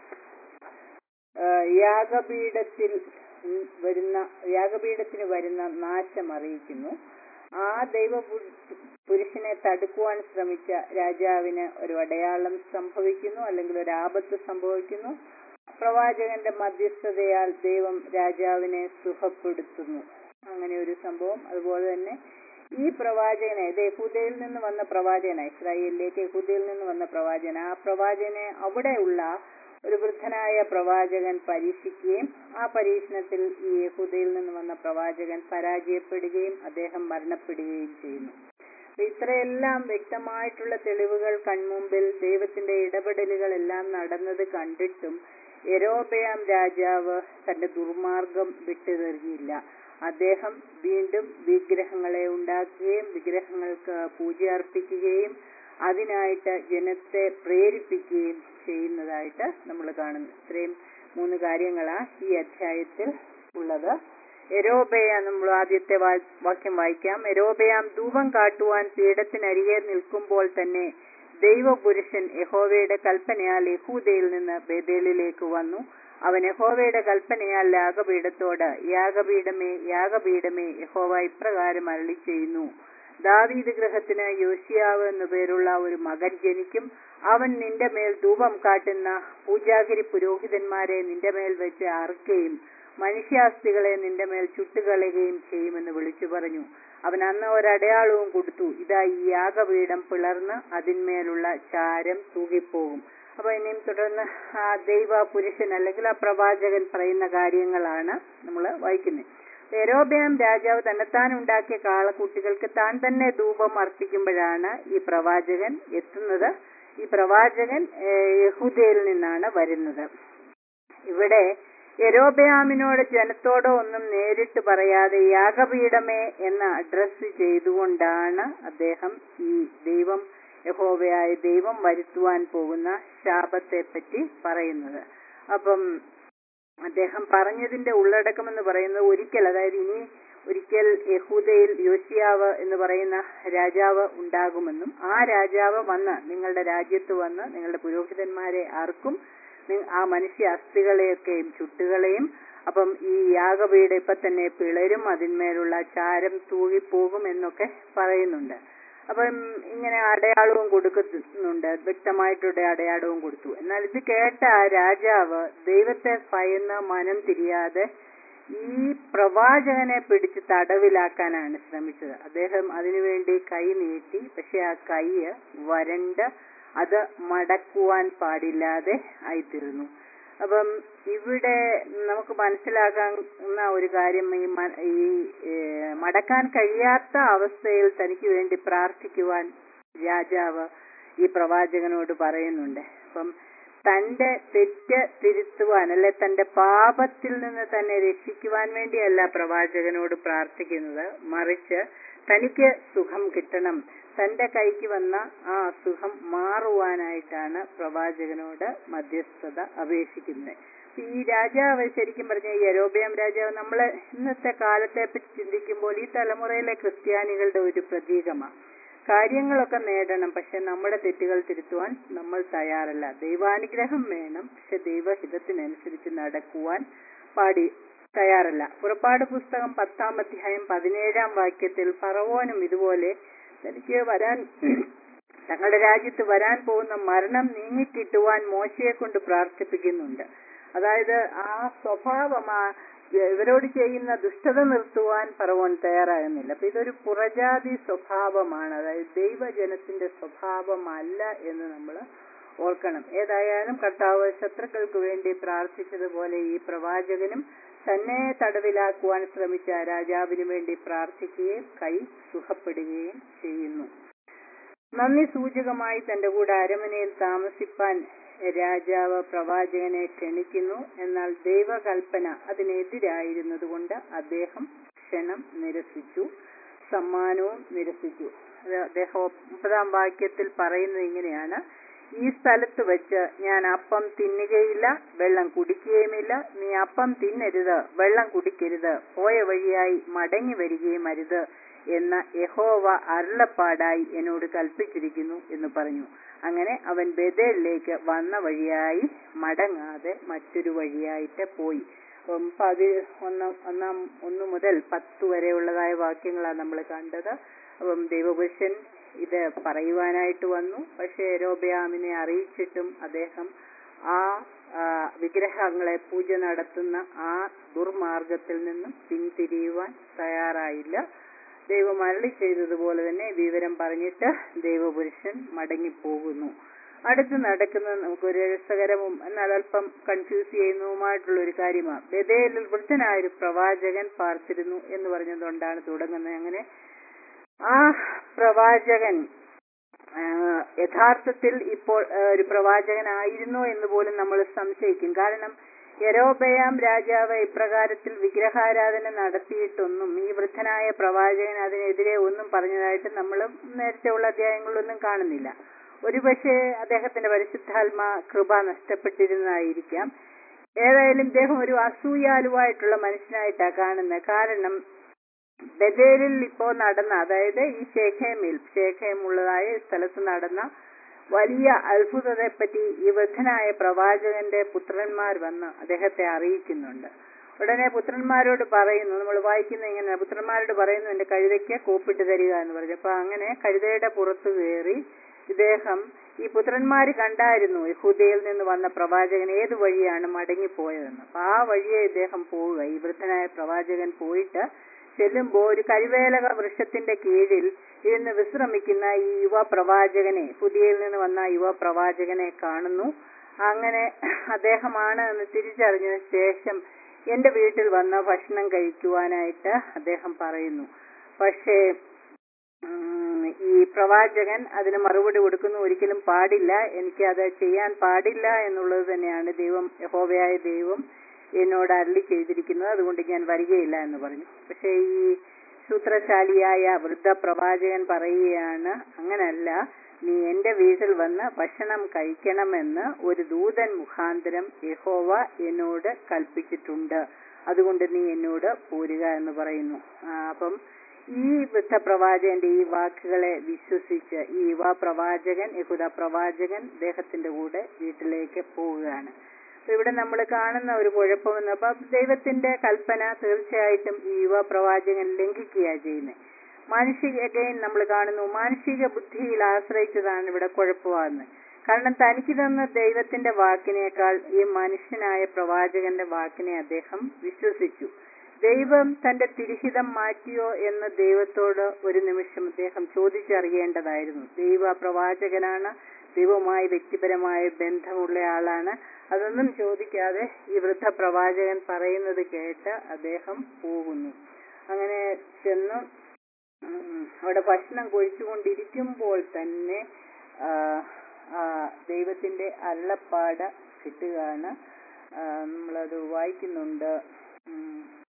ആ, യാഗപീഠത്തിൽ ഉം വരുന്ന യാഗപീഠത്തിന് വരുന്ന നാശം അറിയിക്കുന്നു ആ ദൈവ പുരുഷനെ തടുക്കുവാൻ ശ്രമിച്ച രാജാവിന് ഒരു അടയാളം സംഭവിക്കുന്നു അല്ലെങ്കിൽ ഒരു ആപത്ത് സംഭവിക്കുന്നു പ്രവാചകന്റെ മധ്യസ്ഥതയാൽ ദൈവം രാജാവിനെ സുഖപ്പെടുത്തുന്നു അങ്ങനെ ഒരു സംഭവം അതുപോലെ തന്നെ ഈ പ്രവാചകനെ ഇത് യഹൂദയിൽ നിന്ന് വന്ന പ്രവാചകന ഇസ്രായേലിലേക്ക് യഹൂദയിൽ നിന്ന് വന്ന പ്രവാചകൻ ആ പ്രവാചകനെ അവിടെയുള്ള ഒരു വൃദ്ധനായ പ്രവാചകൻ പരീക്ഷിക്കുകയും ആ പരീക്ഷണത്തിൽ ഈ യഹൂദയിൽ നിന്ന് വന്ന പ്രവാചകൻ പരാജയപ്പെടുകയും അദ്ദേഹം മരണപ്പെടുകയും ചെയ്യുന്നു അപ്പൊ ഇത്രയെല്ലാം വ്യക്തമായിട്ടുള്ള തെളിവുകൾ കൺമുമ്പിൽ ദൈവത്തിന്റെ ഇടപെടലുകൾ എല്ലാം നടന്നത് കണ്ടിട്ടും എരോബയാം രാജാവ് തന്റെ ദുർമാർഗം വിട്ടുതെറിഞ്ഞില്ല അദ്ദേഹം വീണ്ടും വിഗ്രഹങ്ങളെ ഉണ്ടാക്കുകയും വിഗ്രഹങ്ങൾക്ക് പൂജ അർപ്പിക്കുകയും അതിനായിട്ട് ജനത്തെ പ്രേരിപ്പിക്കുകയും ചെയ്യുന്നതായിട്ട് നമ്മൾ കാണുന്നു ഇത്രയും മൂന്ന് കാര്യങ്ങളാണ് ഈ അധ്യായത്തിൽ ഉള്ളത് എരോബയാം നമ്മൾ ആദ്യത്തെ വാ- വാക്യം വായിക്കാം എരോബയാം ധൂപം കാട്ടുവാൻ പീഠത്തിനരികെ നിൽക്കുമ്പോൾ തന്നെ ദൈവപുരുഷൻ യഹോവയുടെ കൽപ്പനയാൽ യഹൂദയിൽ നിന്ന് ബേദേലിലേക്ക് വന്നു അവൻ യഹോവയുടെ കൽപ്പനയാൽ യാഗപീഠത്തോട് യാഗപീഠമേ യാഗപീഠമേ യഹോവ ഇപ്രകാരം അരളി ചെയ്യുന്നു ദാവീദ് ഗൃഹത്തിന് യോശിയാവ് എന്നു പേരുള്ള ഒരു മകൻ ജനിക്കും അവൻ നിന്റെ മേൽ ധൂപം കാട്ടുന്ന പൂജാഗിരി പുരോഹിതന്മാരെ നിന്റെ മേൽ വെച്ച് അറുക്കുകയും മനുഷ്യാസ്തികളെ നിന്റെ മേൽ ചുട്ടുകളയുകയും ചെയ്യുമെന്ന് വിളിച്ചു പറഞ്ഞു അവൻ അന്ന് ഒരടയാളവും കൊടുത്തു ഇതാ ഈ യാഗപീഠം പിളർന്ന് അതിന്മേലുള്ള ചാരം തൂകിപ്പോകും അപ്പൊ ഇനിയും തുടർന്ന് ആ ദൈവ പുരുഷൻ അല്ലെങ്കിൽ ആ പ്രവാചകൻ പറയുന്ന കാര്യങ്ങളാണ് നമ്മൾ വായിക്കുന്നത് യെരോബയാം രാജാവ് തന്നെത്താൻ ഉണ്ടാക്കിയ കാളക്കുട്ടികൾക്ക് താൻ തന്നെ ധൂപം അർപ്പിക്കുമ്പോഴാണ് ഈ പ്രവാചകൻ എത്തുന്നത് ഈ പ്രവാചകൻ ഏഹ്, യഹൂദയിൽ നിന്നാണ് വരുന്നത് ഇവിടെ യരോബയാമിനോട് ജനത്തോടോ ഒന്നും നേരിട്ട് പറയാതെ യാഗപീഠമേ എന്ന് അഡ്രസ് ചെയ്തുകൊണ്ടാണ് അദ്ദേഹം ഈ ദൈവം യഹോവയായ ദൈവം വരുത്തുവാൻ പോകുന്ന ശാപത്തെ പറ്റി പറയുന്നത് അപ്പം അദ്ദേഹം പറഞ്ഞതിന്റെ ഉള്ളടക്കം എന്ന് പറയുന്നത് ഒരിക്കൽ അതായത് ഇനി ഒരിക്കൽ യഹൂദയിൽ യോശിയാവ് എന്ന് പറയുന്ന രാജാവ് ഉണ്ടാകുമെന്നും ആ രാജാവ് വന്ന് നിങ്ങളുടെ രാജ്യത്ത് വന്ന് നിങ്ങളുടെ പുരോഹിതന്മാരെ ആർക്കും നി- ആ മനുഷ്യ അസ്ഥികളെയൊക്കെയും ചുട്ടുകളെയും അപ്പം ഈ യാഗപീഠ ഇപ്പൊ തന്നെ പിളരും അതിന്മേലുള്ള ചാരം തൂകിപ്പോകും എന്നൊക്കെ പറയുന്നുണ്ട് അപ്പം ഇങ്ങനെ അടയാളവും കൊടുക്കുന്നുണ്ട് വ്യക്തമായിട്ടുള്ള അടയാളവും കൊടുത്തു എന്നാൽ ഇത് കേട്ട ആ രാജാവ് ദൈവത്തെ ഭയന്ന് മനം തിരിയാതെ ഈ പ്രവാചകനെ പിടിച്ച് തടവിലാക്കാനാണ് ശ്രമിച്ചത് അദ്ദേഹം അതിനുവേണ്ടി കൈ നീട്ടി പക്ഷെ ആ കൈ വരണ്ട് അത് മടക്കുവാൻ പാടില്ലാതെ ആയിത്തീർന്നു അപ്പം ഇവിടെ നമുക്ക് മനസ്സിലാക്കാവുന്ന ഒരു കാര്യം ഈ മ- ഈ ഏഹ്, മടക്കാൻ കഴിയാത്ത അവസ്ഥയിൽ തനിക്ക് വേണ്ടി പ്രാർത്ഥിക്കുവാൻ രാജാവ് ഈ പ്രവാചകനോട് പറയുന്നുണ്ട് അപ്പം തന്റെ തെറ്റ് തിരുത്തുവാൻ അല്ലെ തന്റെ പാപത്തിൽ നിന്ന് തന്നെ രക്ഷിക്കുവാൻ വേണ്ടിയല്ല പ്രവാചകനോട് പ്രാർത്ഥിക്കുന്നത് മറിച്ച് തനിക്ക് സുഖം കിട്ടണം തന്റെ കൈക്ക് വന്ന ആ അസുഖം മാറുവാനായിട്ടാണ് പ്രവാചകനോട് മധ്യസ്ഥത അപേക്ഷിക്കുന്നത് ഈ രാജാവ് ശരിക്കും പറഞ്ഞ ഈ യരോബിയം രാജാവ് നമ്മൾ ഇന്നത്തെ കാലത്തെ പറ്റി ചിന്തിക്കുമ്പോൾ ഈ തലമുറയിലെ ക്രിസ്ത്യാനികളുടെ ഒരു പ്രതീകമാണ് കാര്യങ്ങളൊക്കെ നേടണം പക്ഷെ നമ്മുടെ തെറ്റുകൾ തിരുത്തുവാൻ നമ്മൾ തയ്യാറല്ല ദൈവാനുഗ്രഹം വേണം പക്ഷെ ദൈവഹിതത്തിനനുസരിച്ച് നടക്കുവാൻ പാടി തയ്യാറല്ല പുറപ്പാട് പുസ്തകം പത്താം അധ്യായം പതിനേഴാം വാക്യത്തിൽ ഫറവോനും ഇതുപോലെ തനിക്ക് വരാൻ തങ്ങളുടെ രാജ്യത്ത് വരാൻ പോകുന്ന മരണം നീങ്ങിക്കിട്ടുവാൻ മോശയെ കൊണ്ട് പ്രാർത്ഥിപ്പിക്കുന്നുണ്ട് അതായത് ആ സ്വഭാവം ആ ഇവരോട് ചെയ്യുന്ന ദുഷ്ടത നിർത്തുവാൻ ഫറവോൻ തയ്യാറാകുന്നില്ല അപ്പൊ ഇതൊരു പുറജാതി സ്വഭാവമാണ് അതായത് ദൈവജനത്തിന്റെ സ്വഭാവമല്ല എന്ന് നമ്മൾ ഓർക്കണം ഏതായാലും കർത്താവ് ശത്രുക്കൾക്ക് വേണ്ടി പ്രാർത്ഥിച്ചതുപോലെ ഈ പ്രവാചകനും തന്നെ തടവിലാക്കുവാൻ ശ്രമിച്ച രാജാവിന് വേണ്ടി പ്രാർത്ഥിക്കുകയും കൈ സുഖപ്പെടുകയും ചെയ്യുന്നു നന്ദി സൂചകമായി തന്റെ കൂടെ അരമനയിൽ താമസിപ്പാൻ രാജാവ് പ്രവാചകനെ ക്ഷണിക്കുന്നു എന്നാൽ ദൈവകൽപ്പന അതിനെതിരായിരുന്നതുകൊണ്ട് അദ്ദേഹം ക്ഷണം നിരസിച്ചു സമ്മാനവും നിരസിച്ചു അത് അദ്ദേഹം ഒമ്പതാം വാക്യത്തിൽ പറയുന്നത് ഇങ്ങനെയാണ് ഈ സ്ഥലത്ത് വെച്ച് ഞാൻ അപ്പം തിന്നുകയില്ല വെള്ളം കുടിക്കുകയുമില്ല നീ അപ്പം തിന്നരുത് വെള്ളം കുടിക്കരുത് പോയ വഴിയായി മടങ്ങി വരികയും അരുത് എന്ന യഹോവ അരുളപ്പാടായി എന്നോട് കൽപ്പിച്ചിരിക്കുന്നു എന്ന് പറഞ്ഞു അങ്ങനെ അവൻ ബദേലിലേക്ക് വന്ന വഴിയായി മടങ്ങാതെ മറ്റൊരു വഴിയായിട്ട് പോയി അപ്പം പതി ഒന്നാം ഒന്നാം ഒന്ന് മുതൽ പത്ത് വരെയുള്ളതായ വാക്യങ്ങളാണ് നമ്മൾ കണ്ടത് അപ്പം ദൈവപുരുഷൻ ഇത് പറയുവാനായിട്ട് വന്നു പക്ഷേ രോബയാമിനെ അറിയിച്ചിട്ടും അദ്ദേഹം ആ ആ, വിഗ്രഹങ്ങളെ പൂജ നടത്തുന്ന ആ ദുർമാർഗത്തിൽ നിന്നും പിന്തിരിയുവാൻ തയ്യാറായില്ല ദൈവം അരളി ചെയ്തതുപോലെ തന്നെ വിവരം പറഞ്ഞിട്ട് ദൈവപുരുഷൻ മടങ്ങിപ്പോകുന്നു അടുത്ത് നടക്കുന്നത് നമുക്കൊരു രസകരവും എന്നാൽ അല്പം കൺഫ്യൂസ് ചെയ്യുന്നതുമായിട്ടുള്ള ഒരു കാര്യമാണ് ബദേലിൽ വൃദ്ധനായ ഒരു പ്രവാചകൻ പാർത്തിരുന്നു എന്ന് പറഞ്ഞതുകൊണ്ടാണ് തുടങ്ങുന്നത് അങ്ങനെ ആ പ്രവാചകൻ ആ, യഥാർത്ഥത്തിൽ ഇപ്പോൾ ആ, ഒരു പ്രവാചകനായിരുന്നോ എന്ന് പോലും നമ്മൾ സംശയിക്കും കാരണം യരോബയാം രാജാവ് ഇപ്രകാരത്തിൽ വിഗ്രഹാരാധന നടത്തിയിട്ടൊന്നും ഈ വൃദ്ധനായ പ്രവാചകൻ അതിനെതിരെ ഒന്നും പറഞ്ഞതായിട്ട് നമ്മൾ നേരത്തെ ഉള്ള അധ്യായങ്ങളിലൊന്നും കാണുന്നില്ല ഒരുപക്ഷെ അദ്ദേഹത്തിന്റെ പരിശുദ്ധാത്മ കൃപ നഷ്ടപ്പെട്ടിരുന്നതായിരിക്കാം ഏതായാലും ഇദ്ദേഹം ഒരു അസൂയാലുവായിട്ടുള്ള മനുഷ്യനായിട്ടാണ് കാണുന്നത് കാരണം ബദേലിൽ ഇപ്പോ നടന്ന അതായത് ഈ ഷേഖേമിൽ ഷേഖേമുള്ളതായ സ്ഥലത്ത് നടന്ന വലിയ അത്ഭുതത്തെപ്പറ്റി ഈ വൃദ്ധനായ പ്രവാചകന്റെ പുത്രന്മാർ വന്ന് അദ്ദേഹത്തെ അറിയിക്കുന്നുണ്ട് ഉടനെ പുത്രന്മാരോട് പറയുന്നു നമ്മൾ വായിക്കുന്ന ഇങ്ങനെ പുത്രന്മാരോട് പറയുന്നു എന്റെ കഴുതയ്ക്ക് കൂപ്പിട്ട് തരിക എന്ന് പറഞ്ഞു അപ്പൊ അങ്ങനെ കഴുതയുടെ പുറത്ത് കയറി ഇദ്ദേഹം ഈ പുത്രന്മാര് കണ്ടായിരുന്നു യഹൂദയിൽ നിന്ന് വന്ന പ്രവാചകൻ ഏത് വഴിയാണ് മടങ്ങിപ്പോയതെന്ന് അപ്പൊ ആ വഴിയെ ഇദ്ദേഹം പോവുക ഈ വൃദ്ധനായ പ്രവാചകൻ പോയിട്ട് ചെല്ലുമ്പോൾ ഒരു കരിവേലക വൃക്ഷത്തിന്റെ കീഴിൽ ഇരുന്ന് വിശ്രമിക്കുന്ന ഈ യുവ പ്രവാചകനെ പുതിയയിൽ നിന്ന് വന്ന യുവ പ്രവാചകനെ കാണുന്നു അങ്ങനെ അദ്ദേഹമാണ് എന്ന് തിരിച്ചറിഞ്ഞതിന് ശേഷം എന്റെ വീട്ടിൽ വന്ന് ഭക്ഷണം കഴിക്കുവാനായിട്ട് അദ്ദേഹം പറയുന്നു പക്ഷേ ഉം, ഈ പ്രവാചകൻ അതിന് മറുപടി കൊടുക്കുന്നു ഒരിക്കലും പാടില്ല എനിക്ക് അത് ചെയ്യാൻ പാടില്ല എന്നുള്ളത് തന്നെയാണ് ദൈവം യഹോവയായ ദൈവം എന്നോട് അരളി ചെയ്തിരിക്കുന്നത് അതുകൊണ്ട് ഞാൻ വരികയില്ല എന്ന് പറഞ്ഞു പക്ഷേ ഈ സൂത്രശാലിയായ വൃദ്ധ പ്രവാചകൻ പറയുകയാണ് അങ്ങനല്ല നീ എന്റെ വീട്ടിൽ വന്ന് ഭക്ഷണം കഴിക്കണമെന്ന് ഒരു ദൂതൻ മുഖാന്തരം യഹോവ എന്നോട് കൽപ്പിച്ചിട്ടുണ്ട് അതുകൊണ്ട് നീ എന്നോട് പോരുക എന്ന് പറയുന്നു ആ, അപ്പം ഈ വൃദ്ധ പ്രവാചകന്റെ ഈ വാക്കുകളെ വിശ്വസിച്ച് ഈ യുവ പ്രവാചകൻ യഹുദ പ്രവാചകൻ അദ്ദേഹത്തിന്റെ കൂടെ വീട്ടിലേക്ക് പോവുകയാണ് അപ്പൊ ഇവിടെ നമ്മൾ കാണുന്ന ഒരു കുഴപ്പമെന്ന് അപ്പൊ ദൈവത്തിന്റെ കൽപ്പന തീർച്ചയായിട്ടും ഈ യുവ പ്രവാചകൻ ലംഘിക്കുകയാണ് ചെയ്യുന്നത് മാനുഷിക again നമ്മൾ കാണുന്നു മാനുഷിക ബുദ്ധിയിൽ ആശ്രയിച്ചതാണ് ഇവിടെ കുഴപ്പമാകുന്നത് കാരണം തനിക്ക് തന്ന ദൈവത്തിന്റെ വാക്കിനേക്കാൾ ഈ മനുഷ്യനായ പ്രവാചകന്റെ വാക്കിനെ അദ്ദേഹം വിശ്വസിച്ചു ദൈവം തന്റെ തിരിഹിതം മാറ്റിയോ എന്ന് ദൈവത്തോട് ഒരു നിമിഷം അദ്ദേഹം ചോദിച്ചറിയേണ്ടതായിരുന്നു ദൈവ പ്രവാചകനാണ് ദൈവവുമായി വ്യക്തിപരമായ ബന്ധമുള്ള ആളാണ് അതൊന്നും ചോദിക്കാതെ ഈ വൃദ്ധ പ്രവാചകൻ പറയുന്നത് കേട്ട് അദ്ദേഹം പോകുന്നു അങ്ങനെ ചെന്ന് ഉം, അവിടെ ഭക്ഷണം കഴിച്ചുകൊണ്ടിരിക്കുമ്പോൾ തന്നെ ആ, ആ, ദൈവത്തിന്റെ അള്ളപ്പാട് കിട്ടുകയാണ് ആ, നമ്മളത് വായിക്കുന്നുണ്ട് ഉം.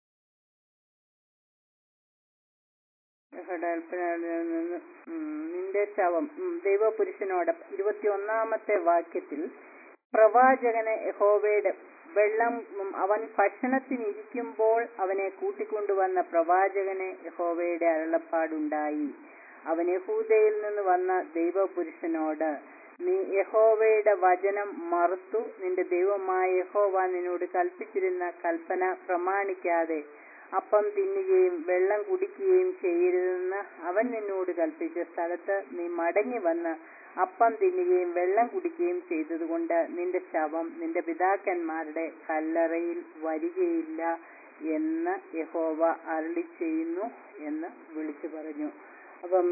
യഹോവയുടെ കൽപ്പനകളിൽ നിന്ന്, ഉം, നിന്റെ ശവം ഉം, ദൈവപുരുഷനോട് ഇരുപത്തിയൊന്നാമത്തെ വാക്യത്തിൽ പ്രവാചകന് യഹോവയുടെ വെള്ളം ഉം, അവൻ ഭക്ഷണത്തിനിരിക്കുമ്പോൾ അവനെ കൂട്ടിക്കൊണ്ടുവന്ന പ്രവാചകന് യഹോവയുടെ അരുളപ്പാടുണ്ടായി അവൻ യഹൂദയിൽ നിന്ന് വന്ന ദൈവപുരുഷനോട് നീ യഹോവയുടെ വചനം മറുത്തു നിന്റെ ദൈവമായ യഹോവ നിന്നോട് കൽപ്പിച്ചിരുന്ന കൽപ്പന പ്രമാണിക്കാതെ അപ്പം തിന്നുകയും വെള്ളം കുടിക്കുകയും ചെയ്യരുതെന്ന് അവൻ നിന്നോട് കൽപ്പിച്ച സ്ഥലത്ത് നീ മടങ്ങി വന്ന് അപ്പം തിന്നുകയും വെള്ളം കുടിക്കുകയും ചെയ്തതുകൊണ്ട് നിന്റെ ശവം നിന്റെ പിതാക്കന്മാരുടെ കല്ലറയിൽ വരികയില്ല എന്ന് യഹോവ അരുളി ചെയ്യുന്നു എന്ന് വിളിച്ചു പറഞ്ഞു അപ്പം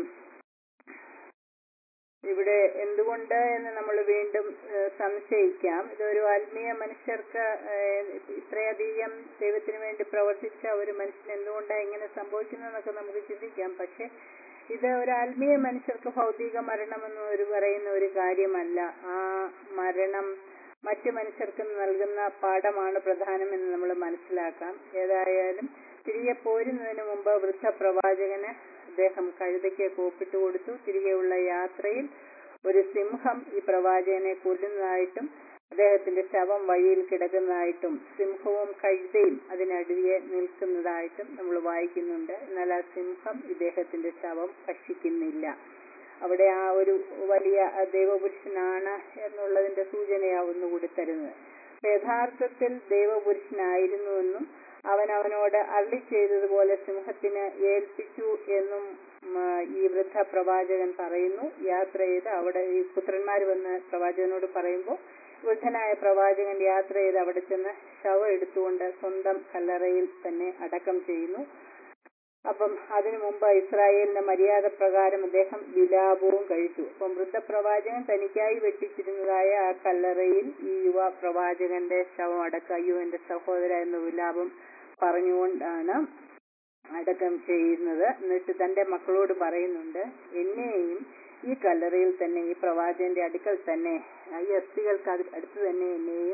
ഇവിടെ എന്തുകൊണ്ട് എന്ന് നമ്മൾ വീണ്ടും ഏഹ്, സംശയിക്കാം ഇതൊരു ആത്മീയ മനുഷ്യർക്ക് ഏഹ്, ഇത്രയധികം ദൈവത്തിന് വേണ്ടി പ്രവർത്തിച്ച ഒരു മനുഷ്യൻ എന്തുകൊണ്ടാണ് ഇങ്ങനെ സംഭവിക്കുന്നതെന്നൊക്കെ നമുക്ക് ചിന്തിക്കാം പക്ഷെ ഇത് ഒരു ആത്മീയ മനുഷ്യർക്ക് ഭൗതിക മരണം എന്ന് ഒരു പറയുന്ന ഒരു കാര്യമല്ല ആ മരണം മറ്റു മനുഷ്യർക്ക് നൽകുന്ന പാഠമാണ് പ്രധാനമെന്ന് നമ്മൾ മനസ്സിലാക്കാം ഏതായാലും തിരികെ പോരുന്നതിന് മുമ്പ് വൃദ്ധ പ്രവാചകന് അദ്ദേഹം കഴുതയ്ക്ക് കോപ്പിട്ട് കൊടുത്തു തിരികെയുള്ള യാത്രയിൽ ഒരു സിംഹം ഈ പ്രവാചകനെ കൊല്ലുന്നതായിട്ടും അദ്ദേഹത്തിന്റെ ശവം വഴിയിൽ കിടക്കുന്നതായിട്ടും സിംഹവും കഴുതയും അതിനടിയെ നിൽക്കുന്നതായിട്ടും നമ്മൾ വായിക്കുന്നുണ്ട് എന്നാൽ ആ സിംഹം ഇദ്ദേഹത്തിന്റെ ശവം ഭക്ഷിക്കുന്നില്ല അവിടെ ആ ഒരു വലിയ ദൈവപുരുഷനാണ് എന്നുള്ളതിന്റെ സൂചനയാവുന്നു കൂടി തരുന്നത് അപ്പൊ യഥാർത്ഥത്തിൽ ദൈവപുരുഷനായിരുന്നുവെന്നും അവൻ അവനോട് അള്ളി ചെയ്തതുപോലെ സിംഹത്തിന് ഏൽപ്പിച്ചു എന്നും ഉം, ഈ വൃദ്ധ പ്രവാചകൻ പറയുന്നു യാത്ര ചെയ്ത് അവിടെ ഈ പുത്രന്മാർ വന്ന് പ്രവാചകനോട് പറയുമ്പോൾ വൃദ്ധനായ പ്രവാചകൻ യാത്ര ചെയ്ത് അവിടെ ചെന്ന് ശവം എടുത്തുകൊണ്ട് സ്വന്തം കല്ലറയിൽ തന്നെ അടക്കം ചെയ്യുന്നു അപ്പം അതിനു മുമ്പ് ഇസ്രായേലിന്റെ മര്യാദ പ്രകാരം അദ്ദേഹം വിലാപവും കഴിച്ചു അപ്പം വൃദ്ധപ്രവാചകൻ തനിക്കായി വെട്ടിച്ചിരുന്നതായ ആ കല്ലറയിൽ ഈ യുവ പ്രവാചകന്റെ ശവം അടക്കം അയ്യോ എന്റെ സഹോദര എന്ന വിലാപം പറഞ്ഞുകൊണ്ടാണ് അടക്കം ചെയ്യുന്നത് എന്നിട്ട് തന്റെ മക്കളോട് പറയുന്നുണ്ട് എന്നെയും ഈ കല്ലറയിൽ തന്നെ ഈ പ്രവാചകന്റെ അടുക്കൽ തന്നെ ഈ അസ്ഥികൾക്ക് അട്- അടുത്ത് തന്നെ എന്നെയും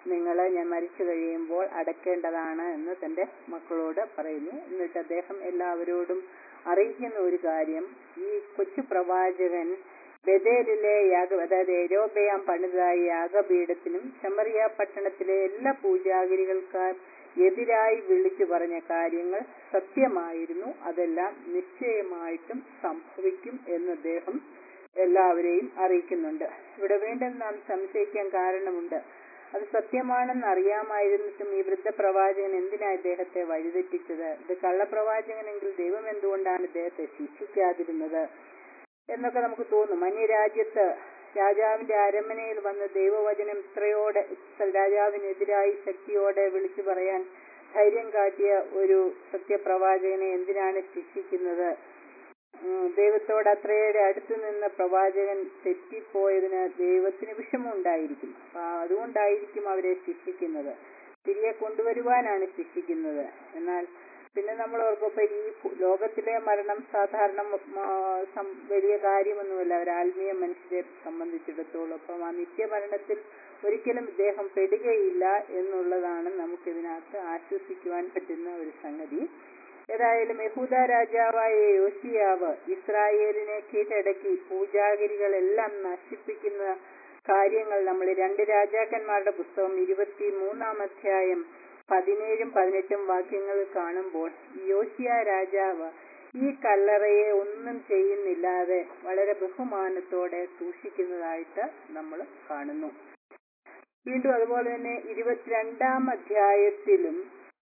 നിങ്ങൾ ഞാൻ മരിച്ചു കഴിയുമ്പോൾ അടക്കേണ്ടതാണ് എന്ന് തന്റെ മക്കളോട് പറയുന്നു എന്നിട്ട് അദ്ദേഹം എല്ലാവരോടും അറിയിക്കുന്ന ഒരു കാര്യം ഈ കൊച്ചു പ്രവാചകൻ ബദേലിലെ യാഗ അതായത് എരോബയാം പണിതായ യാഗപീഠത്തിനും ശമറിയ പട്ടണത്തിലെ എല്ലാ പൂജാഗിരികൾക്കാർ എതിരായി വിളിച്ചു പറഞ്ഞ കാര്യങ്ങൾ സത്യമായിരുന്നു അതെല്ലാം നിശ്ചയമായിട്ടും സംഭവിക്കും എന്ന് അദ്ദേഹം എല്ലാവരെയും അറിയിക്കുന്നുണ്ട് ഇവിടെ വീണ്ടും നാം സംശയിക്കാൻ കാരണമുണ്ട് അത് സത്യമാണെന്ന് അറിയാമായിരുന്നിട്ടും ഈ വൃദ്ധ പ്രവാചകൻ എന്തിനാ ഇദ്ദേഹത്തെ വഴിതെറ്റിച്ചത് ഇത് കള്ളപ്രവാചകനെങ്കിൽ ദൈവം എന്തുകൊണ്ടാണ് ഇദ്ദേഹത്തെ ശിക്ഷിക്കാതിരുന്നത് എന്നൊക്കെ നമുക്ക് തോന്നും അന്യരാജ്യത്ത് രാജാവിന്റെ അരമനയിൽ വന്ന് ദൈവവചനം ഇത്രയോടെ രാജാവിനെതിരായി ശക്തിയോടെ വിളിച്ചു പറയാൻ ധൈര്യം കാട്ടിയ ഒരു സത്യപ്രവാചകനെ എന്തിനാണ് ശിക്ഷിക്കുന്നത് ഉം, ദൈവത്തോട് അത്രയേറെ അടുത്തു നിന്ന പ്രവാചകൻ തെറ്റിപ്പോയതിന് ദൈവത്തിന് വിഷമമുണ്ടായിരിക്കും അപ്പൊ അതുകൊണ്ടായിരിക്കും അവരെ ശിക്ഷിക്കുന്നത് തിരികെ കൊണ്ടുവരുവാനാണ് ശിക്ഷിക്കുന്നത് എന്നാൽ പിന്നെ നമ്മൾ ഓർക്കുമ്പോ ഈ ഭൂ- ലോകത്തിലെ മരണം സാധാരണ മ- മ- സം- വലിയ കാര്യമൊന്നുമല്ല ഒരു ആത്മീയ മനുഷ്യരെ സംബന്ധിച്ചിടത്തോളം അപ്പം ആ നിത്യമരണത്തിൽ ഒരിക്കലും ഇദ്ദേഹം പെടുകയില്ല എന്നുള്ളതാണ് നമുക്കിതിനകത്ത് ആശ്വസിക്കുവാൻ പറ്റുന്ന ഒരു സംഗതി ഏതായാലും യഹൂദ രാജാവായ യോശിയാവ് ഇസ്രായേലിനെ കീഴടക്കി പൂജാഗിരികളെല്ലാം നശിപ്പിക്കുന്ന കാര്യങ്ങൾ നമ്മൾ രണ്ട് രാജാക്കന്മാരുടെ പുസ്തകം ഇരുപത്തി മൂന്നാം അധ്യായം പതിനേഴും പതിനെട്ടും വാക്യങ്ങൾ കാണുമ്പോൾ യോശിയ രാജാവ് ഈ കല്ലറയെ ഒന്നും ചെയ്യുന്നില്ലാതെ വളരെ ബഹുമാനത്തോടെ സൂക്ഷിക്കുന്നതായിട്ട് നമ്മൾ കാണുന്നു വീണ്ടും അതുപോലെ തന്നെ ഇരുപത്തിരണ്ടാം അധ്യായത്തിലും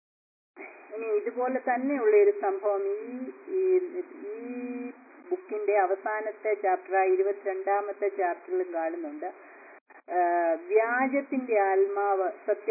ഇനി ഇതുപോലെ തന്നെയുള്ള ഒരു സംഭവം ഈ ഈ- ഈ ബുക്കിന്റെ അവസാനത്തെ ചാപ്റ്റർ ഇരുപത്തിരണ്ടാമത്തെ ചാപ്റ്ററിലും കാണുന്നുണ്ട് ആ, വ്യാജത്തിന്റെ ആത്മാവ്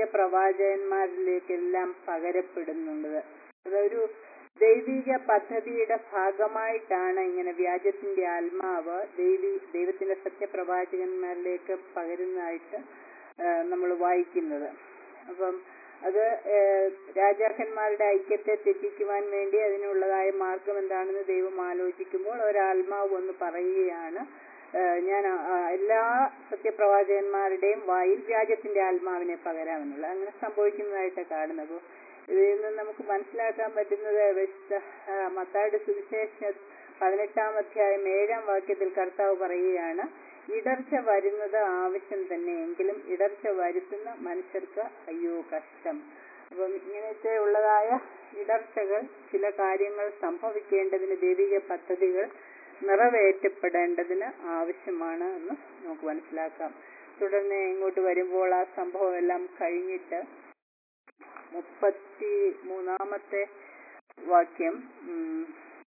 സത്യപ്രവാചകന്മാരിലേക്കെല്ലാം പകരപ്പെടുന്നുണ്ട് അതൊരു ദൈവിക പദ്ധതിയുടെ ഭാഗമായിട്ടാണ് ഇങ്ങനെ വ്യാജത്തിന്റെ ആത്മാവ് ദൈവി ദൈവത്തിന്റെ സത്യപ്രവാചകന്മാരിലേക്ക് പകരുന്നതായിട്ട് നമ്മൾ വായിക്കുന്നത് അപ്പം അത് ഏഹ്, രാജാക്കന്മാരുടെ ഐക്യത്തെ തെറ്റിക്കുവാൻ വേണ്ടി അതിനുള്ളതായ മാർഗം എന്താണെന്ന് ദൈവം ആലോചിക്കുമ്പോൾ ഒരാത്മാവ് വന്ന് പറയുകയാണ് ഏഹ്, ഞാൻ ആ- ആ എല്ലാ സത്യപ്രവാചകന്മാരുടെയും വായിൽ വ്യാജത്തിന്റെ ആത്മാവിനെ പകരാമെന്നുള്ളത് അങ്ങനെ സംഭവിക്കുന്നതായിട്ട് കാണുന്നത് അപ്പോൾ ഇതിൽ നിന്ന് നമുക്ക് മനസ്സിലാക്കാൻ പറ്റുന്നത് വിശുദ്ധ ആ, മത്തായിയുടെ സുവിശേഷ പതിനെട്ടാം അധ്യായം ഏഴാം വാക്യത്തിൽ കർത്താവ് പറയുകയാണ് ഇടർച്ച വരുന്നത് ആവശ്യം തന്നെ എങ്കിലും ഇടർച്ച വരുത്തുന്ന മനുഷ്യർക്ക് അയ്യോ കഷ്ടം അപ്പം ഇങ്ങനത്തെ ഉള്ളതായ ഇടർച്ചകൾ ചില കാര്യങ്ങൾ സംഭവിക്കേണ്ടതിന് ദൈവിക പദ്ധതികൾ നിറവേറ്റപ്പെടേണ്ടതിന് ആവശ്യമാണ് എന്ന് നമുക്ക് മനസ്സിലാക്കാം തുടർന്ന് ഇങ്ങോട്ട് വരുമ്പോൾ ആ സംഭവം എല്ലാം കഴിഞ്ഞിട്ട് മുപ്പത്തി മൂന്നാമത്തെ വാക്യം ഉം,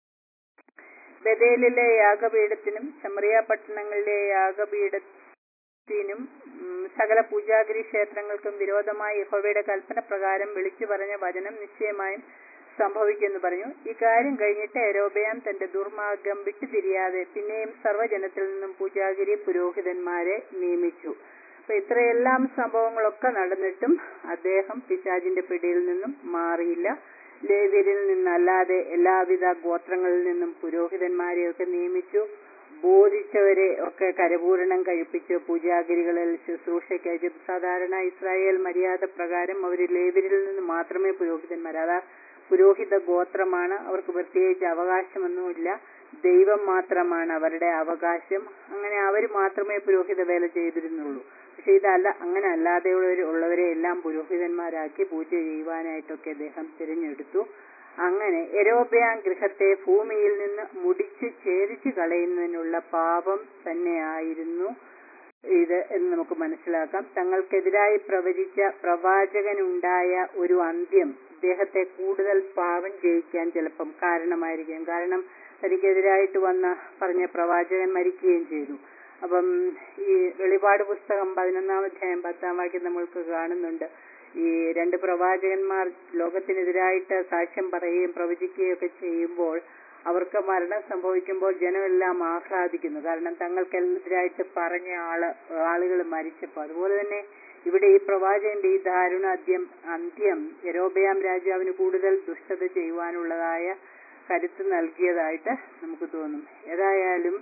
ബദേലിലെ യാഗപീഠത്തിനും ശമറിയ പട്ടണങ്ങളിലെ യാഗപീഠത്തിനും ഉം, സകല പൂജാഗിരി ക്ഷേത്രങ്ങൾക്കും വിരോധമായി യഹോവയുടെ കൽപ്പന പ്രകാരം വിളിച്ചു പറഞ്ഞ വചനം നിശ്ചയമായും സംഭവിക്കുമെന്ന് പറഞ്ഞു ഈ കാര്യം കഴിഞ്ഞിട്ട് എരോബയാം തന്റെ ദുർമാർഗം വിട്ടുതിരിയാതെ പിന്നെയും സർവ്വജനത്തിൽ നിന്നും പൂജാഗിരി പുരോഹിതന്മാരെ നിയമിച്ചു അപ്പൊ ഇത്രയെല്ലാം സംഭവങ്ങളൊക്കെ നടന്നിട്ടും അദ്ദേഹം പിശാജിന്റെ പിടിയിൽ നിന്നും മാറിയില്ല ലേവ്യരിൽ നിന്നല്ലാതെ എല്ലാവിധ ഗോത്രങ്ങളിൽ നിന്നും പുരോഹിതന്മാരെയൊക്കെ നിയമിച്ചു ബോധിച്ചവരെ ഒക്കെ കരപൂരണം കഴിപ്പിച്ച് പൂജാഗിരികളിൽ ശുശ്രൂഷയ്ക്ക് അയച്ചു സാധാരണ ഇസ്രായേൽ മര്യാദ പ്രകാരം അവർ ലേവ്യരിൽ നിന്ന് മാത്രമേ പുരോഹിതന്മാർ അതാ പുരോഹിത ഗോത്രമാണ് അവർക്ക് പ്രത്യേകിച്ച് അവകാശമൊന്നുമില്ല ദൈവം മാത്രമാണ് അവരുടെ അവകാശം അങ്ങനെ അവർ മാത്രമേ പുരോഹിത വേല ചെയ്തിരുന്നുള്ളൂ പക്ഷെ ഇതല്ല അങ്ങനെ അല്ലാതെയുള്ളവർ ഉള്ളവരെ എല്ലാം പുരോഹിതന്മാരാക്കി പൂജ ചെയ്യുവാനായിട്ടൊക്കെ അദ്ദേഹം തിരഞ്ഞെടുത്തു അങ്ങനെ എരോബയാം ഗൃഹത്തെ ഭൂമിയിൽ നിന്ന് മുടിച്ച് ഛേദിച്ചു കളയുന്നതിനുള്ള പാപം തന്നെയായിരുന്നു ഇത് എന്ന് നമുക്ക് മനസ്സിലാക്കാം തങ്ങൾക്കെതിരായി പ്രവചിച്ച പ്രവാചകനുണ്ടായ ഒരു അന്ത്യം ഇദ്ദേഹത്തെ കൂടുതൽ പാപം ചെയ്യിക്കാൻ ചിലപ്പം കാരണമായിരിക്കും കാരണം തനിക്കെതിരായിട്ട് വന്ന പറഞ്ഞ പ്രവാചകൻ മരിക്കുകയും ചെയ്തു അപ്പം ഈ വെളിപാട് പുസ്തകം പതിനൊന്നാം അധ്യായം പത്താം വാക്യം നമ്മൾക്ക് കാണുന്നുണ്ട് ഈ രണ്ട് പ്രവാചകന്മാർ ലോകത്തിനെതിരായിട്ട് സാക്ഷ്യം പറയുകയും പ്രവചിക്കുകയും ഒക്കെ ചെയ്യുമ്പോൾ അവർക്ക് മരണം സംഭവിക്കുമ്പോൾ ജനമെല്ലാം ആഹ്ലാദിക്കുന്നു കാരണം തങ്ങൾക്കെതിരായിട്ട് പറഞ്ഞ ആള് ആളുകൾ മരിച്ചപ്പോൾ അതുപോലെ തന്നെ ഇവിടെ ഈ പ്രവാചകന്റെ ഈ ദാരുണ അന്ത്യം അന്ത്യം യരോബയാം രാജാവിന് കൂടുതൽ ദുഷ്ടത ചെയ്യുവാനുള്ളതായ കരുത്ത് നൽകിയതായിട്ട് നമുക്ക് തോന്നും ഏതായാലും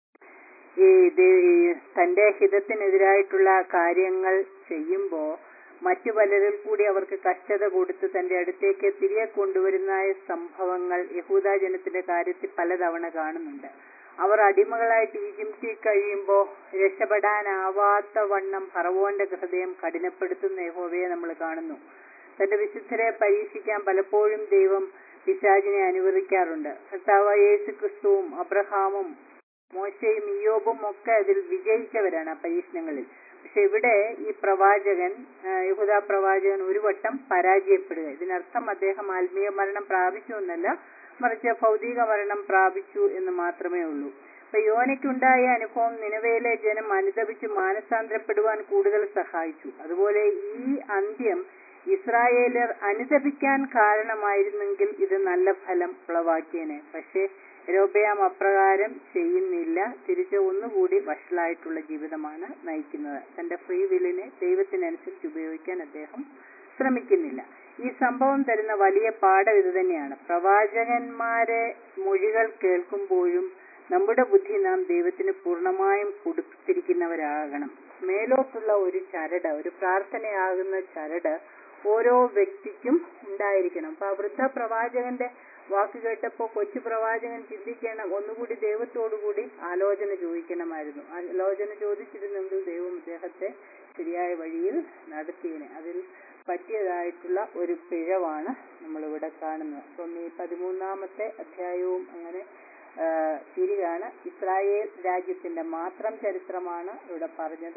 ഈ ദേ- ഈ തന്റെ ഹിതത്തിനെതിരായിട്ടുള്ള കാര്യങ്ങൾ ചെയ്യുമ്പോൾ മറ്റു പലരിൽ കൂടി അവർക്ക് കഷ്ടത കൊടുത്ത് തന്റെ അടുത്തേക്ക് തിരികെ കൊണ്ടുവരുന്ന സംഭവങ്ങൾ യഹൂദ ജനത്തിന്റെ കാര്യത്തിൽ പലതവണ കാണുന്നുണ്ട് അവർ അടിമകളായിട്ട് ഈജിപ്തിൽ കഴിയുമ്പോൾ രക്ഷപ്പെടാനാവാത്ത വണ്ണം ഫറവോന്റെ ഹൃദയം കഠിനപ്പെടുത്തുന്ന യഹോവയെ നമ്മൾ കാണുന്നു തന്റെ വിശുദ്ധരെ പരീക്ഷിക്കാൻ പലപ്പോഴും ദൈവം പിശാചിനെ അനുവദിക്കാറുണ്ട് കർത്താവ് യേശു ക്രിസ്തുവും അബ്രഹാമും മോശയും ഇയോബും ഒക്കെ അതിൽ വിജയിച്ചവരാണ് ആ പരീക്ഷണങ്ങളിൽ പക്ഷെ ഇവിടെ ഈ പ്രവാചകൻ ആ, യഹൂദ പ്രവാചകൻ ഒരു വട്ടം പരാജയപ്പെടുക ഇതിനർത്ഥം അദ്ദേഹം ആത്മീയ മരണം പ്രാപിച്ചു എന്നല്ല മറിച്ച് ഭൗതിക മരണം പ്രാപിച്ചു എന്ന് മാത്രമേ ഉള്ളൂ അപ്പൊ യോനയ്ക്കുണ്ടായ അനുഭവം നിലവയിലെ ജനം അനുദപിച്ച് മാനസാന്തരപ്പെടുവാൻ കൂടുതൽ സഹായിച്ചു അതുപോലെ ഈ അന്ത്യം ഇസ്രായേലർ അനുദപിക്കാൻ കാരണമായിരുന്നെങ്കിൽ ഇത് നല്ല ഫലം ഉളവാക്കിയേനെ പക്ഷേ രോബയാം അപ്രകാരം ചെയ്യുന്നില്ല തിരിച്ച് ഒന്നുകൂടി വഷളായിട്ടുള്ള ജീവിതമാണ് നയിക്കുന്നത് തന്റെ ഫ്രീ വില്ലിനെ ദൈവത്തിനനുസരിച്ച് ഉപയോഗിക്കാൻ അദ്ദേഹം ശ്രമിക്കുന്നില്ല ഈ സംഭവം തരുന്ന വലിയ പാഠം ഇത് തന്നെയാണ് പ്രവാചകന്മാരെ മൊഴികൾ കേൾക്കുമ്പോഴും നമ്മുടെ ബുദ്ധി നാം ദൈവത്തിന് പൂർണ്ണമായും കൊടുത്തിരിക്കുന്നവരാകണം മേലോട്ടുള്ള ഒരു ചരട് ഒരു പ്രാർത്ഥനയാകുന്ന ചരട് ഓരോ വ്യക്തിക്കും ഉണ്ടായിരിക്കണം അപ്പൊ ആ വൃദ്ധ പ്രവാചകന്റെ വാക്ക് കേട്ടപ്പോ കൊച്ചു പ്രവാചകൻ ചിന്തിക്കണം ഒന്നുകൂടി ദൈവത്തോടുകൂടി ആലോചന ചോദിക്കണമായിരുന്നു ആലോചന ചോദിച്ചിരുന്നെങ്കിൽ ദൈവം അദ്ദേഹത്തെ ശരിയായ വഴിയിൽ നടത്തിയേനെ അതിൽ പറ്റിയതായിട്ടുള്ള ഒരു പിഴവാണ് നമ്മളിവിടെ കാണുന്നത് അപ്പം ഈ പതിമൂന്നാമത്തെ അധ്യായവും അങ്ങനെ ആ, തീരുകയാണ് ഇസ്രായേൽ രാജ്യത്തിന്റെ മാത്രം ചരിത്രമാണ് ഇവിടെ പറഞ്ഞത്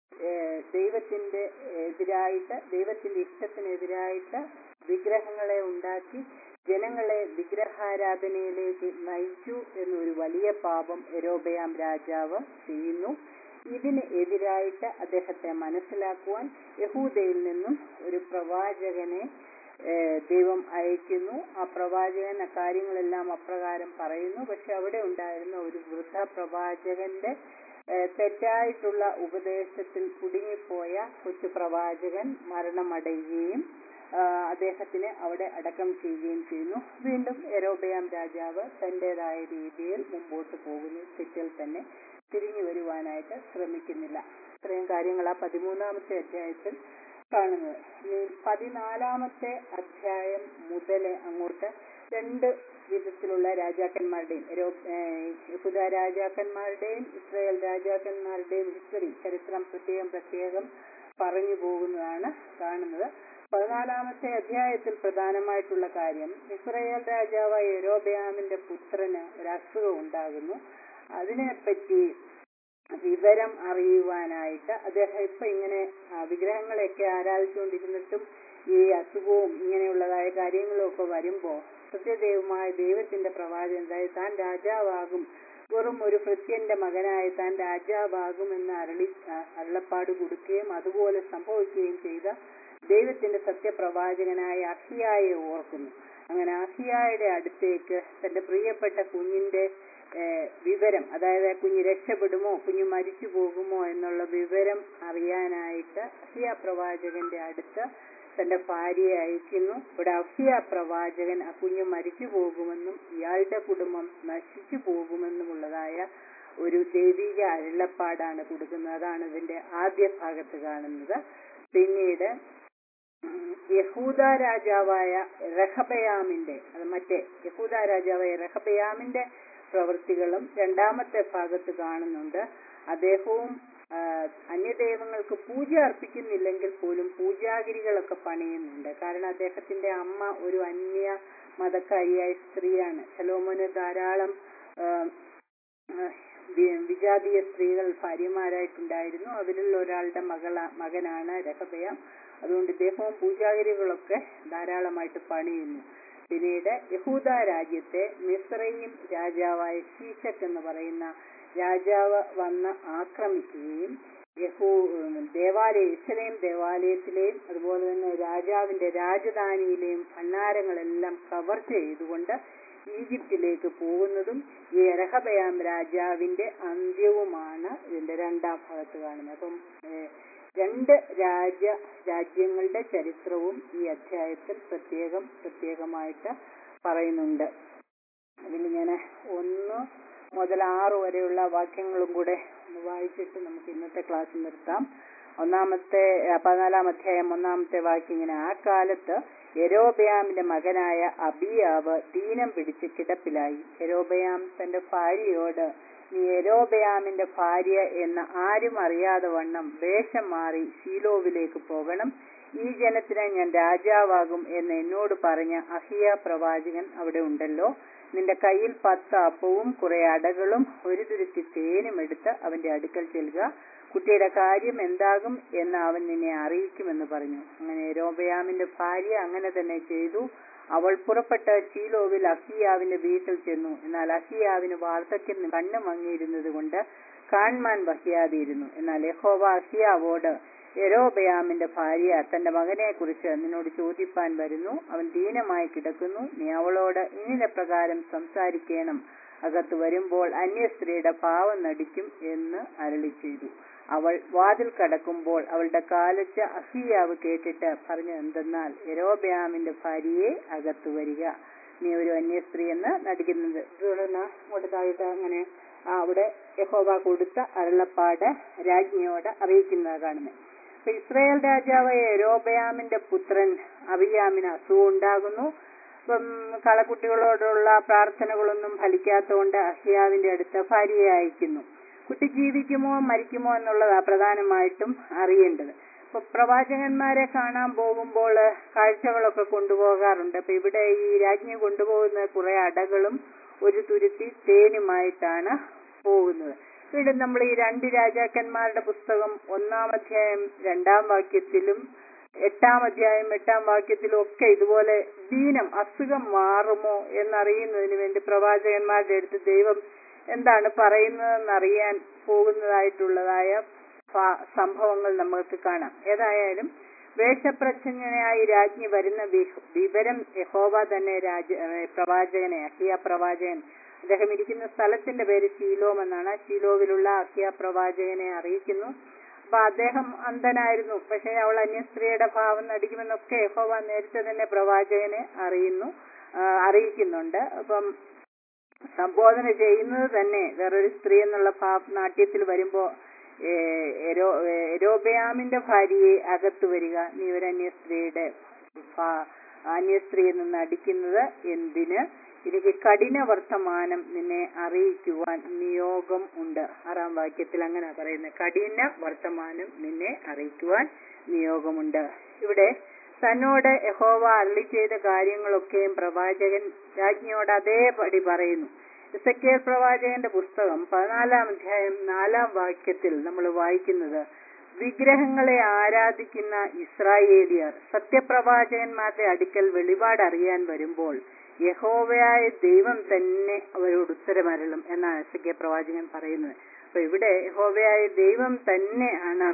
ഏഹ് ദൈവത്തിന്റെ എതിരായിട്ട് ദൈവത്തിന്റെ ഇഷ്ടത്തിനെതിരായിട്ട് വിഗ്രഹങ്ങളെ ഉണ്ടാക്കി ജനങ്ങളെ വിഗ്രഹാരാധനയിലേക്ക് നയിച്ചു എന്നൊരു വലിയ പാപം എരോബയാം രാജാവ് ചെയ്യുന്നു ഇതിന് എതിരായിട്ട് അദ്ദേഹത്തെ മനസ്സിലാക്കുവാൻ യഹൂദയിൽ നിന്നും ഒരു പ്രവാചകനെ ഏഹ് ദൈവം അയക്കുന്നു ആ പ്രവാചകൻ ആ കാര്യങ്ങളെല്ലാം അപ്രകാരം പറയുന്നു പക്ഷെ അവിടെ ഉണ്ടായിരുന്ന ഒരു വൃദ്ധ പ്രവാചകന്റെ ഏഹ് തെറ്റായിട്ടുള്ള ഉപദേശത്തിൽ കുടുങ്ങിപ്പോയ കൊച്ചു പ്രവാചകൻ മരണമടയുകയും ആ, അദ്ദേഹത്തിന് അവിടെ അടക്കം ചെയ്യുകയും ചെയ്യുന്നു വീണ്ടും എരോബയാം രാജാവ് തന്റേതായ രീതിയിൽ മുമ്പോട്ട് പോകുന്നു തെറ്റിൽ തന്നെ തിരിഞ്ഞു വരുവാനായിട്ട് ശ്രമിക്കുന്നില്ല ഇത്രയും കാര്യങ്ങൾ ആ പതിമൂന്നാമത്തെ അധ്യായത്തിൽ കാണുന്നത് ഇനി പതിനാലാമത്തെ അധ്യായം മുതൽ അങ്ങോട്ട് രണ്ട് വിധത്തിലുള്ള രാജാക്കന്മാരുടെയും എരോ- ഏഹ് യഹൂദ രാജാക്കന്മാരുടെയും ഇസ്രായേൽ രാജാക്കന്മാരുടെയും ഹിസ്റ്ററി ചരിത്രം പ്രത്യേകം പ്രത്യേകം പറഞ്ഞു പോകുന്നതാണ് കാണുന്നത് പതിനാലാമത്തെ അധ്യായത്തിൽ പ്രധാനമായിട്ടുള്ള കാര്യം ഇസ്രായേൽ രാജാവായ യരോബയാമിന്റെ പുത്രന് ഒരു അസുഖം ഉണ്ടാകുന്നു അതിനെപ്പറ്റി വിവരം അറിയുവാനായിട്ട് അദ്ദേഹം ഇപ്പൊ ഇങ്ങനെ ആ, വിഗ്രഹങ്ങളെയൊക്കെ ആരാധിച്ചുകൊണ്ടിരുന്നിട്ടും ഈ അസുഖവും ഇങ്ങനെയുള്ളതായ കാര്യങ്ങളും ഒക്കെ വരുമ്പോ സത്യദൈവമായ ദൈവത്തിന്റെ പ്രവാചകൻ അതായത് താൻ രാജാവാകും വെറും ഒരു ഭൃത്യന്റെ മകനായി താൻ രാജാവാകുമെന്ന് അരളി ആ, അരുളപ്പാട് കൊടുക്കുകയും അതുപോലെ സംഭവിക്കുകയും ചെയ്ത ദൈവത്തിന്റെ സത്യപ്രവാചകനായ അഹിയായെ ഓർക്കുന്നു അങ്ങനെ അഹിയായുടെ അടുത്തേക്ക് തന്റെ പ്രിയപ്പെട്ട കുഞ്ഞിന്റെ ഏഹ്, വിവരം അതായത് ആ കുഞ്ഞ് രക്ഷപ്പെടുമോ കുഞ്ഞ് മരിച്ചു പോകുമോ എന്നുള്ള വിവരം അറിയാനായിട്ട് അഹിയ പ്രവാചകന്റെ അടുത്ത് തന്റെ ഭാര്യയെ അയക്കുന്നു ഇവിടെ അഹിയ പ്രവാചകൻ ആ കുഞ്ഞ് മരിച്ചു പോകുമെന്നും ഇയാളുടെ കുടുംബം നശിച്ചു പോകുമെന്നുമുള്ളതായ ഒരു ദൈവിക അരുളപ്പാടാണ് കൊടുക്കുന്നത് അതാണ് ഇതിന്റെ ആദ്യ ഭാഗത്ത് കാണുന്നത് പിന്നീട് ഉം, യഹൂദ രാജാവായ റഹബയാമിന്റെ അത് മറ്റേ യഹൂദ രാജാവായ റഹബയാമിന്റെ പ്രവൃത്തികളും രണ്ടാമത്തെ ഭാഗത്ത് കാണുന്നുണ്ട് അദ്ദേഹവും ആ, അന്യദൈവങ്ങൾക്ക് പൂജ അർപ്പിക്കുന്നില്ലെങ്കിൽ പോലും പൂജാഗിരികളൊക്കെ പണിയുന്നുണ്ട് കാരണം അദ്ദേഹത്തിന്റെ അമ്മ ഒരു അന്യ മതക്കാരിയായ സ്ത്രീയാണ് ശലോമോന് ധാരാളം ആ, ആ, വി- വിജാതീയ സ്ത്രീകൾ ഭാര്യമാരായിട്ടുണ്ടായിരുന്നു അവരിൽ ഒരാളുടെ മകള മകനാണ് രഹബയാം അതുകൊണ്ട് ഇദ്ദേഹവും പൂജാഗിരികളൊക്കെ ധാരാളമായിട്ട് പണിയുന്നു പിന്നീട് യഹൂദ രാജ്യത്തെ മിസ്രൈം രാജാവായ ശീശക് എന്ന് പറയുന്ന രാജാവ് വന്ന് ആക്രമിക്കുകയും യഹൂ ദേവാലയ ഇസ്ലേം ദേവാലയത്തിലെയും അതുപോലെ തന്നെ രാജാവിന്റെ രാജധാനിയിലെയും ഭണ്ണാരങ്ങളെല്ലാം കവർച്ച ചെയ്തുകൊണ്ട് ഈജിപ്തിലേക്ക് പോകുന്നതും ഈ രഹബയാം രാജാവിന്റെ അന്ത്യവുമാണ് ഇതിന്റെ രണ്ടാം ഭാഗത്ത് കാണുന്നത് അപ്പം ഏഹ്, രണ്ട് രാജ രാജ്യങ്ങളുടെ ചരിത്രവും ഈ അധ്യായത്തിൽ പ്രത്യേകം പ്രത്യേകമായിട്ട് പറയുന്നുണ്ട് അതിൽ ഞാൻ ഒന്ന് മുതൽ ആറ് വരെയുള്ള വാക്യങ്ങളും കൂടെ ഒന്ന് വായിച്ചിട്ട് നമുക്ക് ഇന്നത്തെ ക്ലാസ് നിർത്താം ഒന്നാമത്തെ ആ, പതിനാലാം അധ്യായം ഒന്നാമത്തെ വാക്യം ഇങ്ങനെ ആ കാലത്ത് യെരോബയാമിന്റെ മകനായ അബിയാവ് ദീനം പിടിച്ച് കിടപ്പിലായി യെരോബയാം തന്റെ ഭാര്യയോട് നീ യെരോബയാമിന്റെ ഭാര്യ എന്ന് ആരും അറിയാതെ വണ്ണം വേഷം മാറി ശീലോവിലേക്ക് പോകണം ഈ ജനത്തിന് ഞാൻ രാജാവാകും എന്ന് എന്നോട് പറഞ്ഞ അഹിയ പ്രവാചകൻ അവിടെ ഉണ്ടല്ലോ നിന്റെ കയ്യിൽ പത്ത് അപ്പവും കുറെ അടകളും ഒരു തുരുത്തി തേനും എടുത്ത് അവന്റെ അടുക്കൽ ചെല്ലുക കുട്ടിയുടെ കാര്യം എന്താകും എന്ന് അവൻ നിന്നെ അറിയിക്കുമെന്ന് പറഞ്ഞു അങ്ങനെ രോബയാമിന്റെ ഭാര്യ അങ്ങനെ തന്നെ ചെയ്തു അവൾ പുറപ്പെട്ട് ചീലോവിൽ അഹിയാവിന്റെ വീട്ടിൽ ചെന്നു എന്നാൽ അഹിയാവിന് വാർദ്ധക്യം കണ്ണു മങ്ങിയിരുന്നത് കൊണ്ട് കാൺമാൻ വഹിയാതിരുന്നു എന്നാൽ യഹോവ അഹിയാവോട് യരോബയാമിന്റെ ഭാര്യ തന്റെ മകനെ കുറിച്ച് നിന്നോട് ചോദിപ്പാൻ വരുന്നു അവൻ ദീനമായി കിടക്കുന്നു നീ അവളോട് ഇനിന പ്രകാരം സംസാരിക്കണം അകത്ത് വരുമ്പോൾ അന്യസ്ത്രീയുടെ ഭാവം നടിക്കും എന്ന് അരളി ചെയ്തു അവൾ വാതിൽ കടക്കുമ്പോൾ അവളുടെ കാലച്ച് അഹിയാവ് കേട്ടിട്ട് പറഞ്ഞു എന്തെന്നാൽ യരോബയാമിന്റെ ഭാര്യയെ അകത്ത് വരിക നീ ഒരു അന്യസ്ത്രീ എന്ന് നടിക്കുന്നത് തുടർന്ന് കൊടുത്തായിട്ട് അങ്ങനെ ആ അവിടെ യഹോവ കൊടുത്ത അരുളപ്പാട് രാജ്ഞിയോട് അറിയിക്കുന്നത് കാണുന്നത് അപ്പൊ ഇസ്രായേൽ രാജാവായ യരോബയാമിന്റെ പുത്രൻ അബിയാമിന് അസുഖം ഉണ്ടാകുന്നു ഇപ്പം കളക്കുട്ടികളോടുള്ള പ്രാർത്ഥനകളൊന്നും ഫലിക്കാത്തതുകൊണ്ട് അഹിയാവിന്റെ അടുത്ത ഭാര്യയെ അയക്കുന്നു കുട്ടി ജീവിക്കുമോ മരിക്കുമോ എന്നുള്ളതാ പ്രധാനമായിട്ടും അറിയേണ്ടത് ഇപ്പൊ പ്രവാചകന്മാരെ കാണാൻ പോകുമ്പോൾ കാഴ്ചകളൊക്കെ കൊണ്ടുപോകാറുണ്ട് അപ്പൊ ഇവിടെ ഈ രാജ്ഞി കൊണ്ടുപോകുന്ന കുറെ അടകളും ഒരു തുരുത്തി തേനുമായിട്ടാണ് പോകുന്നത് വീണ്ടും നമ്മൾ ഈ രണ്ട് രാജാക്കന്മാരുടെ പുസ്തകം ഒന്നാം അധ്യായം രണ്ടാം വാക്യത്തിലും എട്ടാം അധ്യായം എട്ടാം വാക്യത്തിലും ഒക്കെ ഇതുപോലെ ദീനം അസുഖം മാറുമോ എന്നറിയുന്നതിന് വേണ്ടി പ്രവാചകന്മാരുടെ അടുത്ത് ദൈവം എന്താണ് പറയുന്നതെന്ന് അറിയാൻ പോകുന്നതായിട്ടുള്ളതായ ഫ- സംഭവങ്ങൾ നമുക്ക് കാണാം ഏതായാലും വേഷപ്രച്ഛന്നയായി രാജ്ഞി വരുന്ന വി- വിവരം യഹോവ തന്നെ രാജ ഏ, പ്രവാചകനെ അഹിയ പ്രവാചകൻ അദ്ദേഹം ഇരിക്കുന്ന സ്ഥലത്തിന്റെ പേര് ശീലോം എന്നാണ് ശീലോവിലുള്ള അഹിയ പ്രവാചകനെ അറിയിക്കുന്നു അപ്പൊ അദ്ദേഹം അന്ധനായിരുന്നു പക്ഷെ അവൾ അന്യസ്ത്രീയുടെ ഭാവം നടിക്കുമെന്നൊക്കെ യഹോവ നേരത്തെ തന്നെ പ്രവാചകനെ അറിയുന്നു ആ, അറിയിക്കുന്നുണ്ട് അപ്പം സംബോധന ചെയ്യുന്നത് തന്നെ വേറൊരു സ്ത്രീ എന്നുള്ള ഭാവ നാട്യത്തിൽ വരുമ്പോ ഏ, എരോ- ഏ, എരോബയാമിന്റെ ഭാര്യയെ അകത്ത് വരിക നീ ഒരു അന്യസ്ത്രീയുടെ ഭാ- അന്യസ്ത്രീ എന്ന് നടിക്കുന്നത് എന്തിന് എനിക്ക് കഠിന വർത്തമാനം നിന്നെ അറിയിക്കുവാൻ നിയോഗം ഉണ്ട് ആറാം വാക്യത്തിൽ അങ്ങനെ പറയുന്നത് കഠിന വർത്തമാനം നിന്നെ അറിയിക്കുവാൻ നിയോഗമുണ്ട് ഇവിടെ തന്നോട് യഹോവ അരളി ചെയ്ത കാര്യങ്ങളൊക്കെയും പ്രവാചകൻ രാജ്ഞിയോട് അതേപടി പറയുന്നു ഇസക്കേൽ പ്രവാചകന്റെ പുസ്തകം പതിനാലാം അധ്യായം നാലാം വാക്യത്തിൽ നമ്മൾ വായിക്കുന്നത് വിഗ്രഹങ്ങളെ ആരാധിക്കുന്ന ഇസ്രായേലിയർ സത്യപ്രവാചകന്മാരുടെ അടുക്കൽ വെളിപാട് അറിയാൻ വരുമ്പോൾ യഹോവയായ ദൈവം തന്നെ അവരോട് ഉത്തരമരളും എന്നാണ് എസ് പ്രവാചകൻ പറയുന്നത് അപ്പൊ ഇവിടെ യഹോവയായ ദൈവം തന്നെയാണ്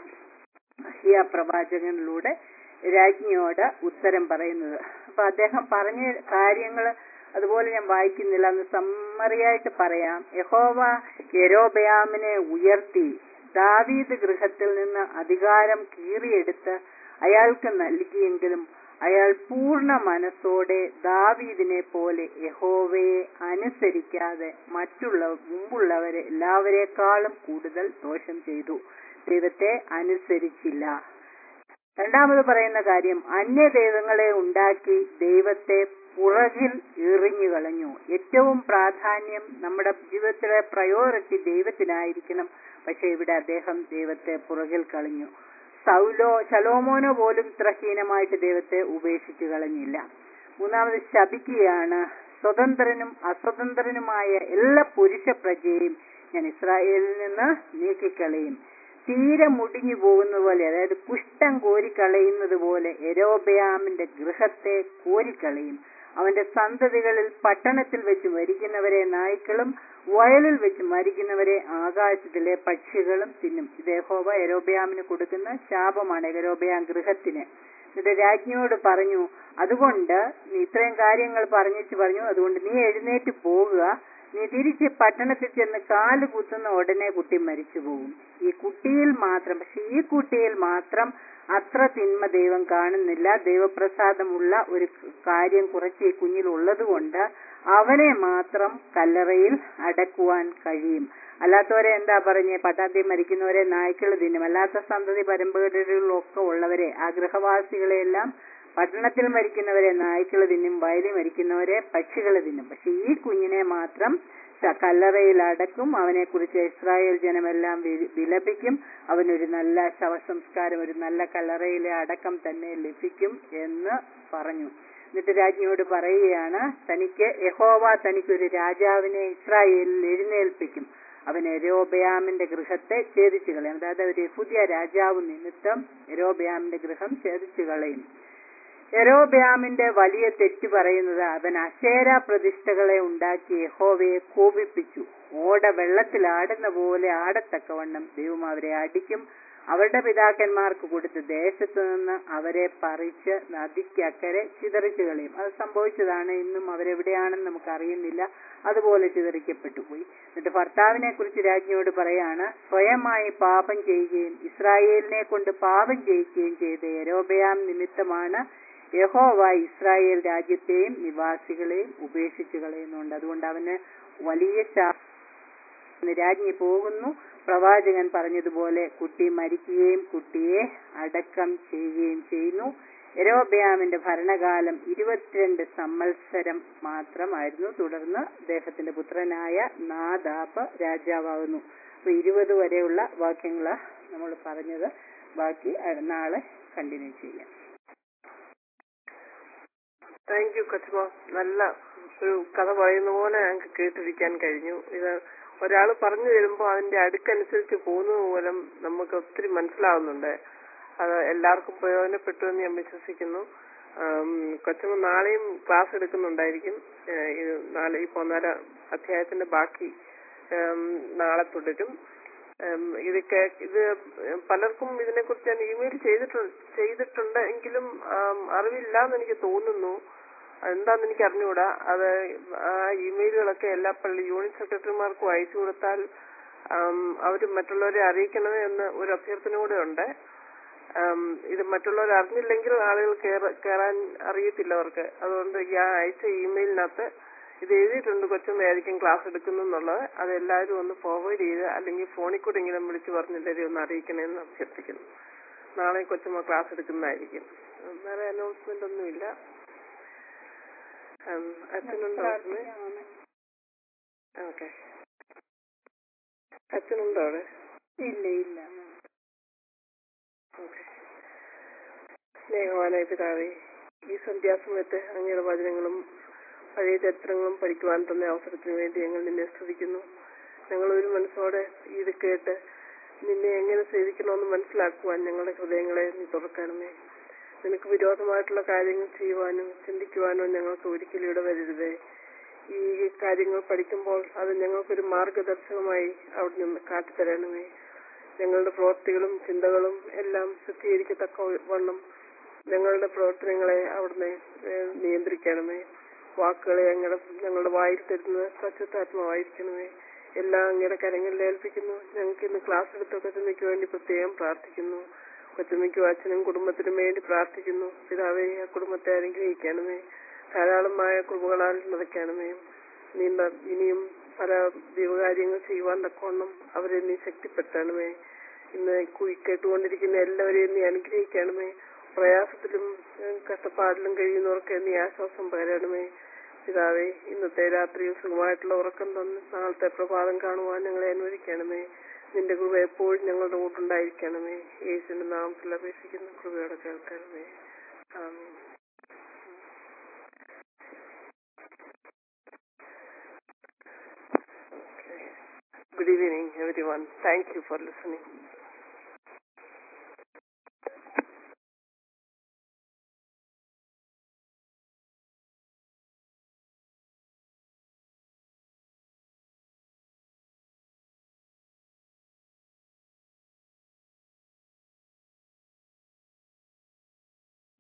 അഹിയ പ്രവാചകനിലൂടെ രാജ്ഞിയോട് ഉത്തരം പറയുന്നത് അപ്പൊ അദ്ദേഹം പറഞ്ഞ കാര്യങ്ങൾ അതുപോലെ ഞാൻ വായിക്കുന്നില്ല എന്ന് സമ്മറിയായിട്ട് പറയാം യഹോവ യരോബയാമിനെ ഉയർത്തി ദാവീദ് ഗൃഹത്തിൽ നിന്ന് അധികാരം കീറിയെടുത്ത് അയാൾക്ക് നൽകിയെങ്കിലും അയാൾ പൂർണ്ണ മനസ്സോടെ ദാവീദിനെ പോലെ യഹോവയെ അനുസരിക്കാതെ മറ്റുള്ള മുമ്പുള്ളവരെ എല്ലാവരെക്കാളും കൂടുതൽ ദോഷം ചെയ്തു ദൈവത്തെ അനുസരിച്ചില്ല രണ്ടാമത് പറയുന്ന കാര്യം അന്യദൈവങ്ങളെ ഉണ്ടാക്കി ദൈവത്തെ പുറകിൽ എറിഞ്ഞു കളഞ്ഞു ഏറ്റവും പ്രാധാന്യം നമ്മുടെ ജീവിതത്തിലെ പ്രയോറിറ്റി ദൈവത്തിനായിരിക്കണം പക്ഷെ ഇവിടെ അദ്ദേഹം ദൈവത്തെ പുറകിൽ കളഞ്ഞു സൗലോ ശലോമോനോ പോലും ഇത്ര ഹീനമായിട്ട് ദൈവത്തെ ഉപേക്ഷിച്ചു കളഞ്ഞില്ല മൂന്നാമത് ശപിക്കുകയാണ് സ്വതന്ത്രനും അസ്വതന്ത്രനുമായ എല്ലാ പുരുഷ പ്രജയെയും ഞാൻ ഇസ്രായേലിൽ നിന്ന് നീക്കിക്കളയും തീരെ മുടിഞ്ഞു പോകുന്ന പോലെ അതായത് കുഷ്ഠം കോരിക്കളയുന്നത് പോലെ എരോബയാമിന്റെ ഗൃഹത്തെ കോരിക്കളയും അവന്റെ സന്തതികളിൽ പട്ടണത്തിൽ വെച്ച് മരിക്കുന്നവരെ നായ്ക്കളും വയലിൽ വെച്ച് മരിക്കുന്നവരെ ആകാശത്തിലെ പക്ഷികളും തിന്നും ഇത് യഹോവ എരോബയാമിന് കൊടുക്കുന്ന ശാപമാണ് എരോബയാം ഗൃഹത്തിന് എന്നിട്ട് രാജ്ഞിയോട് പറഞ്ഞു അതുകൊണ്ട് നീ ഇത്രയും കാര്യങ്ങൾ പറഞ്ഞിട്ട് പറഞ്ഞു അതുകൊണ്ട് നീ എഴുന്നേറ്റ് പോകുക നീ തിരിച്ച് പട്ടണത്തിൽ ചെന്ന് കാല് കുത്തുന്ന ഉടനെ കുട്ടി മരിച്ചു പോകും ഈ കുട്ടിയിൽ മാത്രം പക്ഷെ ഈ കുട്ടിയിൽ മാത്രം അത്ര തിന്മ ദൈവം കാണുന്നില്ല ദൈവപ്രസാദമുള്ള ഒരു കാര്യം കുറച്ച് ഈ കുഞ്ഞിൽ ഉള്ളത് കൊണ്ട് അവനെ മാത്രം കല്ലറയിൽ അടക്കുവാൻ കഴിയും അല്ലാത്തവരെ എന്താ പറഞ്ഞേ പട്ടാത്തി മരിക്കുന്നവരെ നായ്ക്കൾ തിന്നും അല്ലാത്ത സന്തതി പരമ്പരകളിലൊക്കെ ഉള്ളവരെ ആ ഗൃഹവാസികളെയെല്ലാം പട്ടണത്തിൽ മരിക്കുന്നവരെ നായ്ക്കൾ തിന്നും വയലിൽ മരിക്കുന്നവരെ പക്ഷികൾ തിന്നും പക്ഷെ ഈ കുഞ്ഞിനെ മാത്രം ശ- കല്ലറയിൽ അടക്കും അവനെ കുറിച്ച് ഇസ്രായേൽ ജനമെല്ലാം വി- വിലപിക്കും അവനൊരു നല്ല ശവസംസ്കാരം ഒരു നല്ല കല്ലറയിലെ അടക്കം തന്നെ ലഭിക്കും എന്ന് പറഞ്ഞു എന്നിട്ട് രാജ്ഞിയോട് പറയുകയാണ് തനിക്ക് യഹോവ തനിക്കൊരു രാജാവിനെ ഇസ്രായേലിൽ എഴുന്നേൽപ്പിക്കും അവൻ എരോബയാമിന്റെ ഗൃഹത്തെ ഛേദിച്ചു കളയും അതായത് ഒരു പുതിയ രാജാവ് നിമിത്തം എരോബയാമിന്റെ ഗൃഹം ഛേദിച്ചു കളയും യരോബയാമിന്റെ വലിയ തെറ്റ് പറയുന്നത് അവൻ അശേര പ്രതിഷ്ഠകളെ ഉണ്ടാക്കി യഹോവയെ കോപിപ്പിച്ചു ഓട വെള്ളത്തിൽ ആടുന്ന പോലെ ആടത്തക്കവണ്ണം ദൈവം അവരെ അടിക്കും അവരുടെ പിതാക്കന്മാർക്ക് കൊടുത്ത ദേശത്തു നിന്ന് അവരെ പറിച്ച് നദിക്കക്കരെ ചിതറിച്ചു കളയും അത് സംഭവിച്ചതാണ് ഇന്നും അവരെവിടെയാണെന്ന് നമുക്ക് അറിയുന്നില്ല അതുപോലെ ചിതറിക്കപ്പെട്ടു പോയി എന്നിട്ട് ഭർത്താവിനെ കുറിച്ച് രാജ്ഞിയോട് പറയാണ് സ്വയമായി പാപം ചെയ്യുകയും ഇസ്രായേലിനെ കൊണ്ട് പാപം ചെയ്യിക്കുകയും ചെയ്ത യരോബയാം നിമിത്തമാണ് യഹോവ ഇസ്രായേൽ രാജ്യത്തെയും നിവാസികളെയും ഉപേക്ഷിച്ചു കളയുന്നുണ്ട് അതുകൊണ്ട് അവന് വലിയ ശാ രാജ്ഞി പോകുന്നു പ്രവാചകൻ പറഞ്ഞതുപോലെ കുട്ടി മരിക്കുകയും കുട്ടിയെ അടക്കം ചെയ്യുകയും ചെയ്യുന്നു എരോബയാമിന്റെ ഭരണകാലം ഇരുപത്തിരണ്ട് സംവത്സരം മാത്രമായിരുന്നു തുടർന്ന് അദ്ദേഹത്തിന്റെ പുത്രനായ നാദാബ് രാജാവാകുന്നു അപ്പൊ ഇരുപത് വരെയുള്ള വാക്യങ്ങളാ നമ്മൾ പറഞ്ഞത് ബാക്കി അ- നാളെ കണ്ടിന്യൂ ചെയ്യാം താങ്ക് യു കൊച്ചുമ നല്ല ഒരു കഥ പറയുന്ന പോലെ ഞങ്ങൾക്ക് കേട്ടിരിക്കാൻ കഴിഞ്ഞു ഇത് ഒരാൾ പറഞ്ഞു തരുമ്പോൾ അതിന്റെ അടുക്കനുസരിച്ച് പോകുന്നത് മൂലം നമുക്ക് ഒത്തിരി മനസ്സിലാവുന്നുണ്ട് അത് എല്ലാവർക്കും പ്രയോജനപ്പെട്ടു എന്ന് ഞാൻ വിശ്വസിക്കുന്നു ആം, കൊച്ചമ്മ നാളെയും ക്ലാസ് എടുക്കുന്നുണ്ടായിരിക്കും ഏഹ് ഇത് നാളെ ഈ പോന്നാല അധ്യായത്തിന്റെ ബാക്കി ആം, നാളെ തുടരും ഉം, ഇതൊക്കെ ഇത് പലർക്കും ഇതിനെക്കുറിച്ച് ഞാൻ ഇമെയിൽ ചെയ്തിട്ടുണ്ട് ചെയ്തിട്ടുണ്ട് എങ്കിലും ആം, അറിവില്ല എന്ന് എനിക്ക് തോന്നുന്നു എന്താന്ന് എനിക്ക് അറിഞ്ഞുകൂടാ അത് ആ ഇമെയിലുകളൊക്കെ എല്ലാ പള്ളി യൂണിറ്റ് സെക്രട്ടറിമാർക്കും അയച്ചു കൊടുത്താൽ അവർ മറ്റുള്ളവരെ അറിയിക്കണമേ എന്ന് ഒരു അഭ്യർത്ഥന കൂടെ ഉണ്ട് ആം, ഇത് മറ്റുള്ളവർ അറിഞ്ഞില്ലെങ്കിൽ ആളുകൾ കേറ- കേറാൻ അറിയത്തില്ല അവർക്ക് അതുകൊണ്ട് ഞാൻ അയച്ച ഇമെയിലിനകത്ത് ഇത് എഴുതിയിട്ടുണ്ട് കൊച്ചമ്മയായിരിക്കും ക്ലാസ് എടുക്കുന്നു എന്നുള്ളത് അത് എല്ലാവരും ഒന്ന് ഫോർവേഡ് ചെയ്ത് അല്ലെങ്കിൽ ഫോണിൽ കൂടെ എങ്കിലും വിളിച്ച് പറഞ്ഞില്ലെങ്കിൽ ഒന്ന് അറിയിക്കണമെന്ന് അഭ്യർത്ഥിക്കുന്നു നാളെ കൊച്ചമ്മ ക്ലാസ് എടുക്കുന്നതായിരിക്കും ഉം, വേറെ അനൗൺസ്മെന്റ് ഒന്നുമില്ല ഉം, അച്ഛനുണ്ടോ കൊച്ചമ്മേ? ഓക്കെ അച്ഛനുണ്ടോ അവിടെ ഇല്ല ഇല്ല ഓക്കെ സ്നേഹവാനായ പിതാവേ ഈ സന്ധ്യാസമയത്ത് അങ്ങയുടെ വചനങ്ങളും പഴയ ചരിത്രങ്ങളും പഠിക്കുവാൻ തന്ന അവസരത്തിന് വേണ്ടി ഞങ്ങൾ നിന്നെ സ്തുതിക്കുന്നു ഞങ്ങൾ ഒരു മനസ്സോടെ ഇത് കേട്ട് നിന്നെ എങ്ങനെ സേവിക്കണമെന്ന് മനസ്സിലാക്കുവാൻ ഞങ്ങളുടെ ഹൃദയങ്ങളെ നീ തുറക്കണമേ നിനക്ക് വിരോധമായിട്ടുള്ള കാര്യങ്ങൾ ചെയ്യുവാനും ചിന്തിക്കുവാനോ ഞങ്ങൾക്ക് ഒരിക്കലും ഇടവരരുതേ ഈ കാര്യങ്ങൾ പഠിക്കുമ്പോൾ അത് ഞങ്ങൾക്കൊരു മാർഗദർശകമായി അവിടെ നിന്ന് കാട്ടിത്തരണമേ ഞങ്ങളുടെ പ്രവൃത്തികളും ചിന്തകളും എല്ലാം ശുദ്ധീകരിക്കത്തക്ക വണ്ണം ഞങ്ങളുടെ പ്രവർത്തനങ്ങളെ അവിടുന്ന് ഏഹ്, നിയന്ത്രിക്കണമേ വാക്കുകളെ ഞങ്ങളുടെ ഞങ്ങളുടെ വായിൽ തരുന്നത് സ്വച്ഛതാത്മാവായിരിക്കണമേ എല്ലാം അങ്ങയുടെ കരങ്ങളിൽ ഏൽപ്പിക്കുന്നു ഞങ്ങൾക്ക് ഇന്ന് ക്ലാസ് എടുത്ത കൊച്ചമ്മയ്ക്ക് വേണ്ടി പ്രത്യേകം പ്രാർത്ഥിക്കുന്നു കൊച്ചമ്മയ്ക്കും അച്ഛനും കുടുംബത്തിനും വേണ്ടി പ്രാർത്ഥിക്കുന്നു പിതാവേ ആ കുടുംബത്തെ അനുഗ്രഹിക്കണമേ ധാരാളമായ കൃപകളാൽ നിറയ്ക്കണമേ നീണ്ട ഇനിയും പല ദൈവകാര്യങ്ങൾ ചെയ്യുവാൻ തക്കവണ്ണം അവരെ നീ ശക്തിപ്പെടുത്തണമേ ഇന്ന് കു- കേട്ടുകൊണ്ടിരിക്കുന്ന എല്ലാവരെയും നീ അനുഗ്രഹിക്കണമേ പ്രയാസത്തിലും ഏഹ്, കഷ്ടപ്പാടിലും കഴിയുന്നവർക്ക് നീ ആശ്വാസം പകരണമേ പിതാവേ ഇന്നത്തെ രാത്രിയിൽ സുഖമായിട്ടുള്ള ഉറക്കം തന്ന് നാളത്തെ പ്രഭാതം കാണുവാൻ ഞങ്ങളെ അനുവദിക്കണമേ നിന്റെ കൃപ എപ്പോഴും ഞങ്ങളുടെ കൂട്ടുണ്ടായിരിക്കണമേ യേശുവിന്റെ നാമത്തിൽ അപേക്ഷിക്കുന്ന കൃപയോടെ കേൾക്കണമേ ആമേൻ Good evening, everyone. Thank you for listening.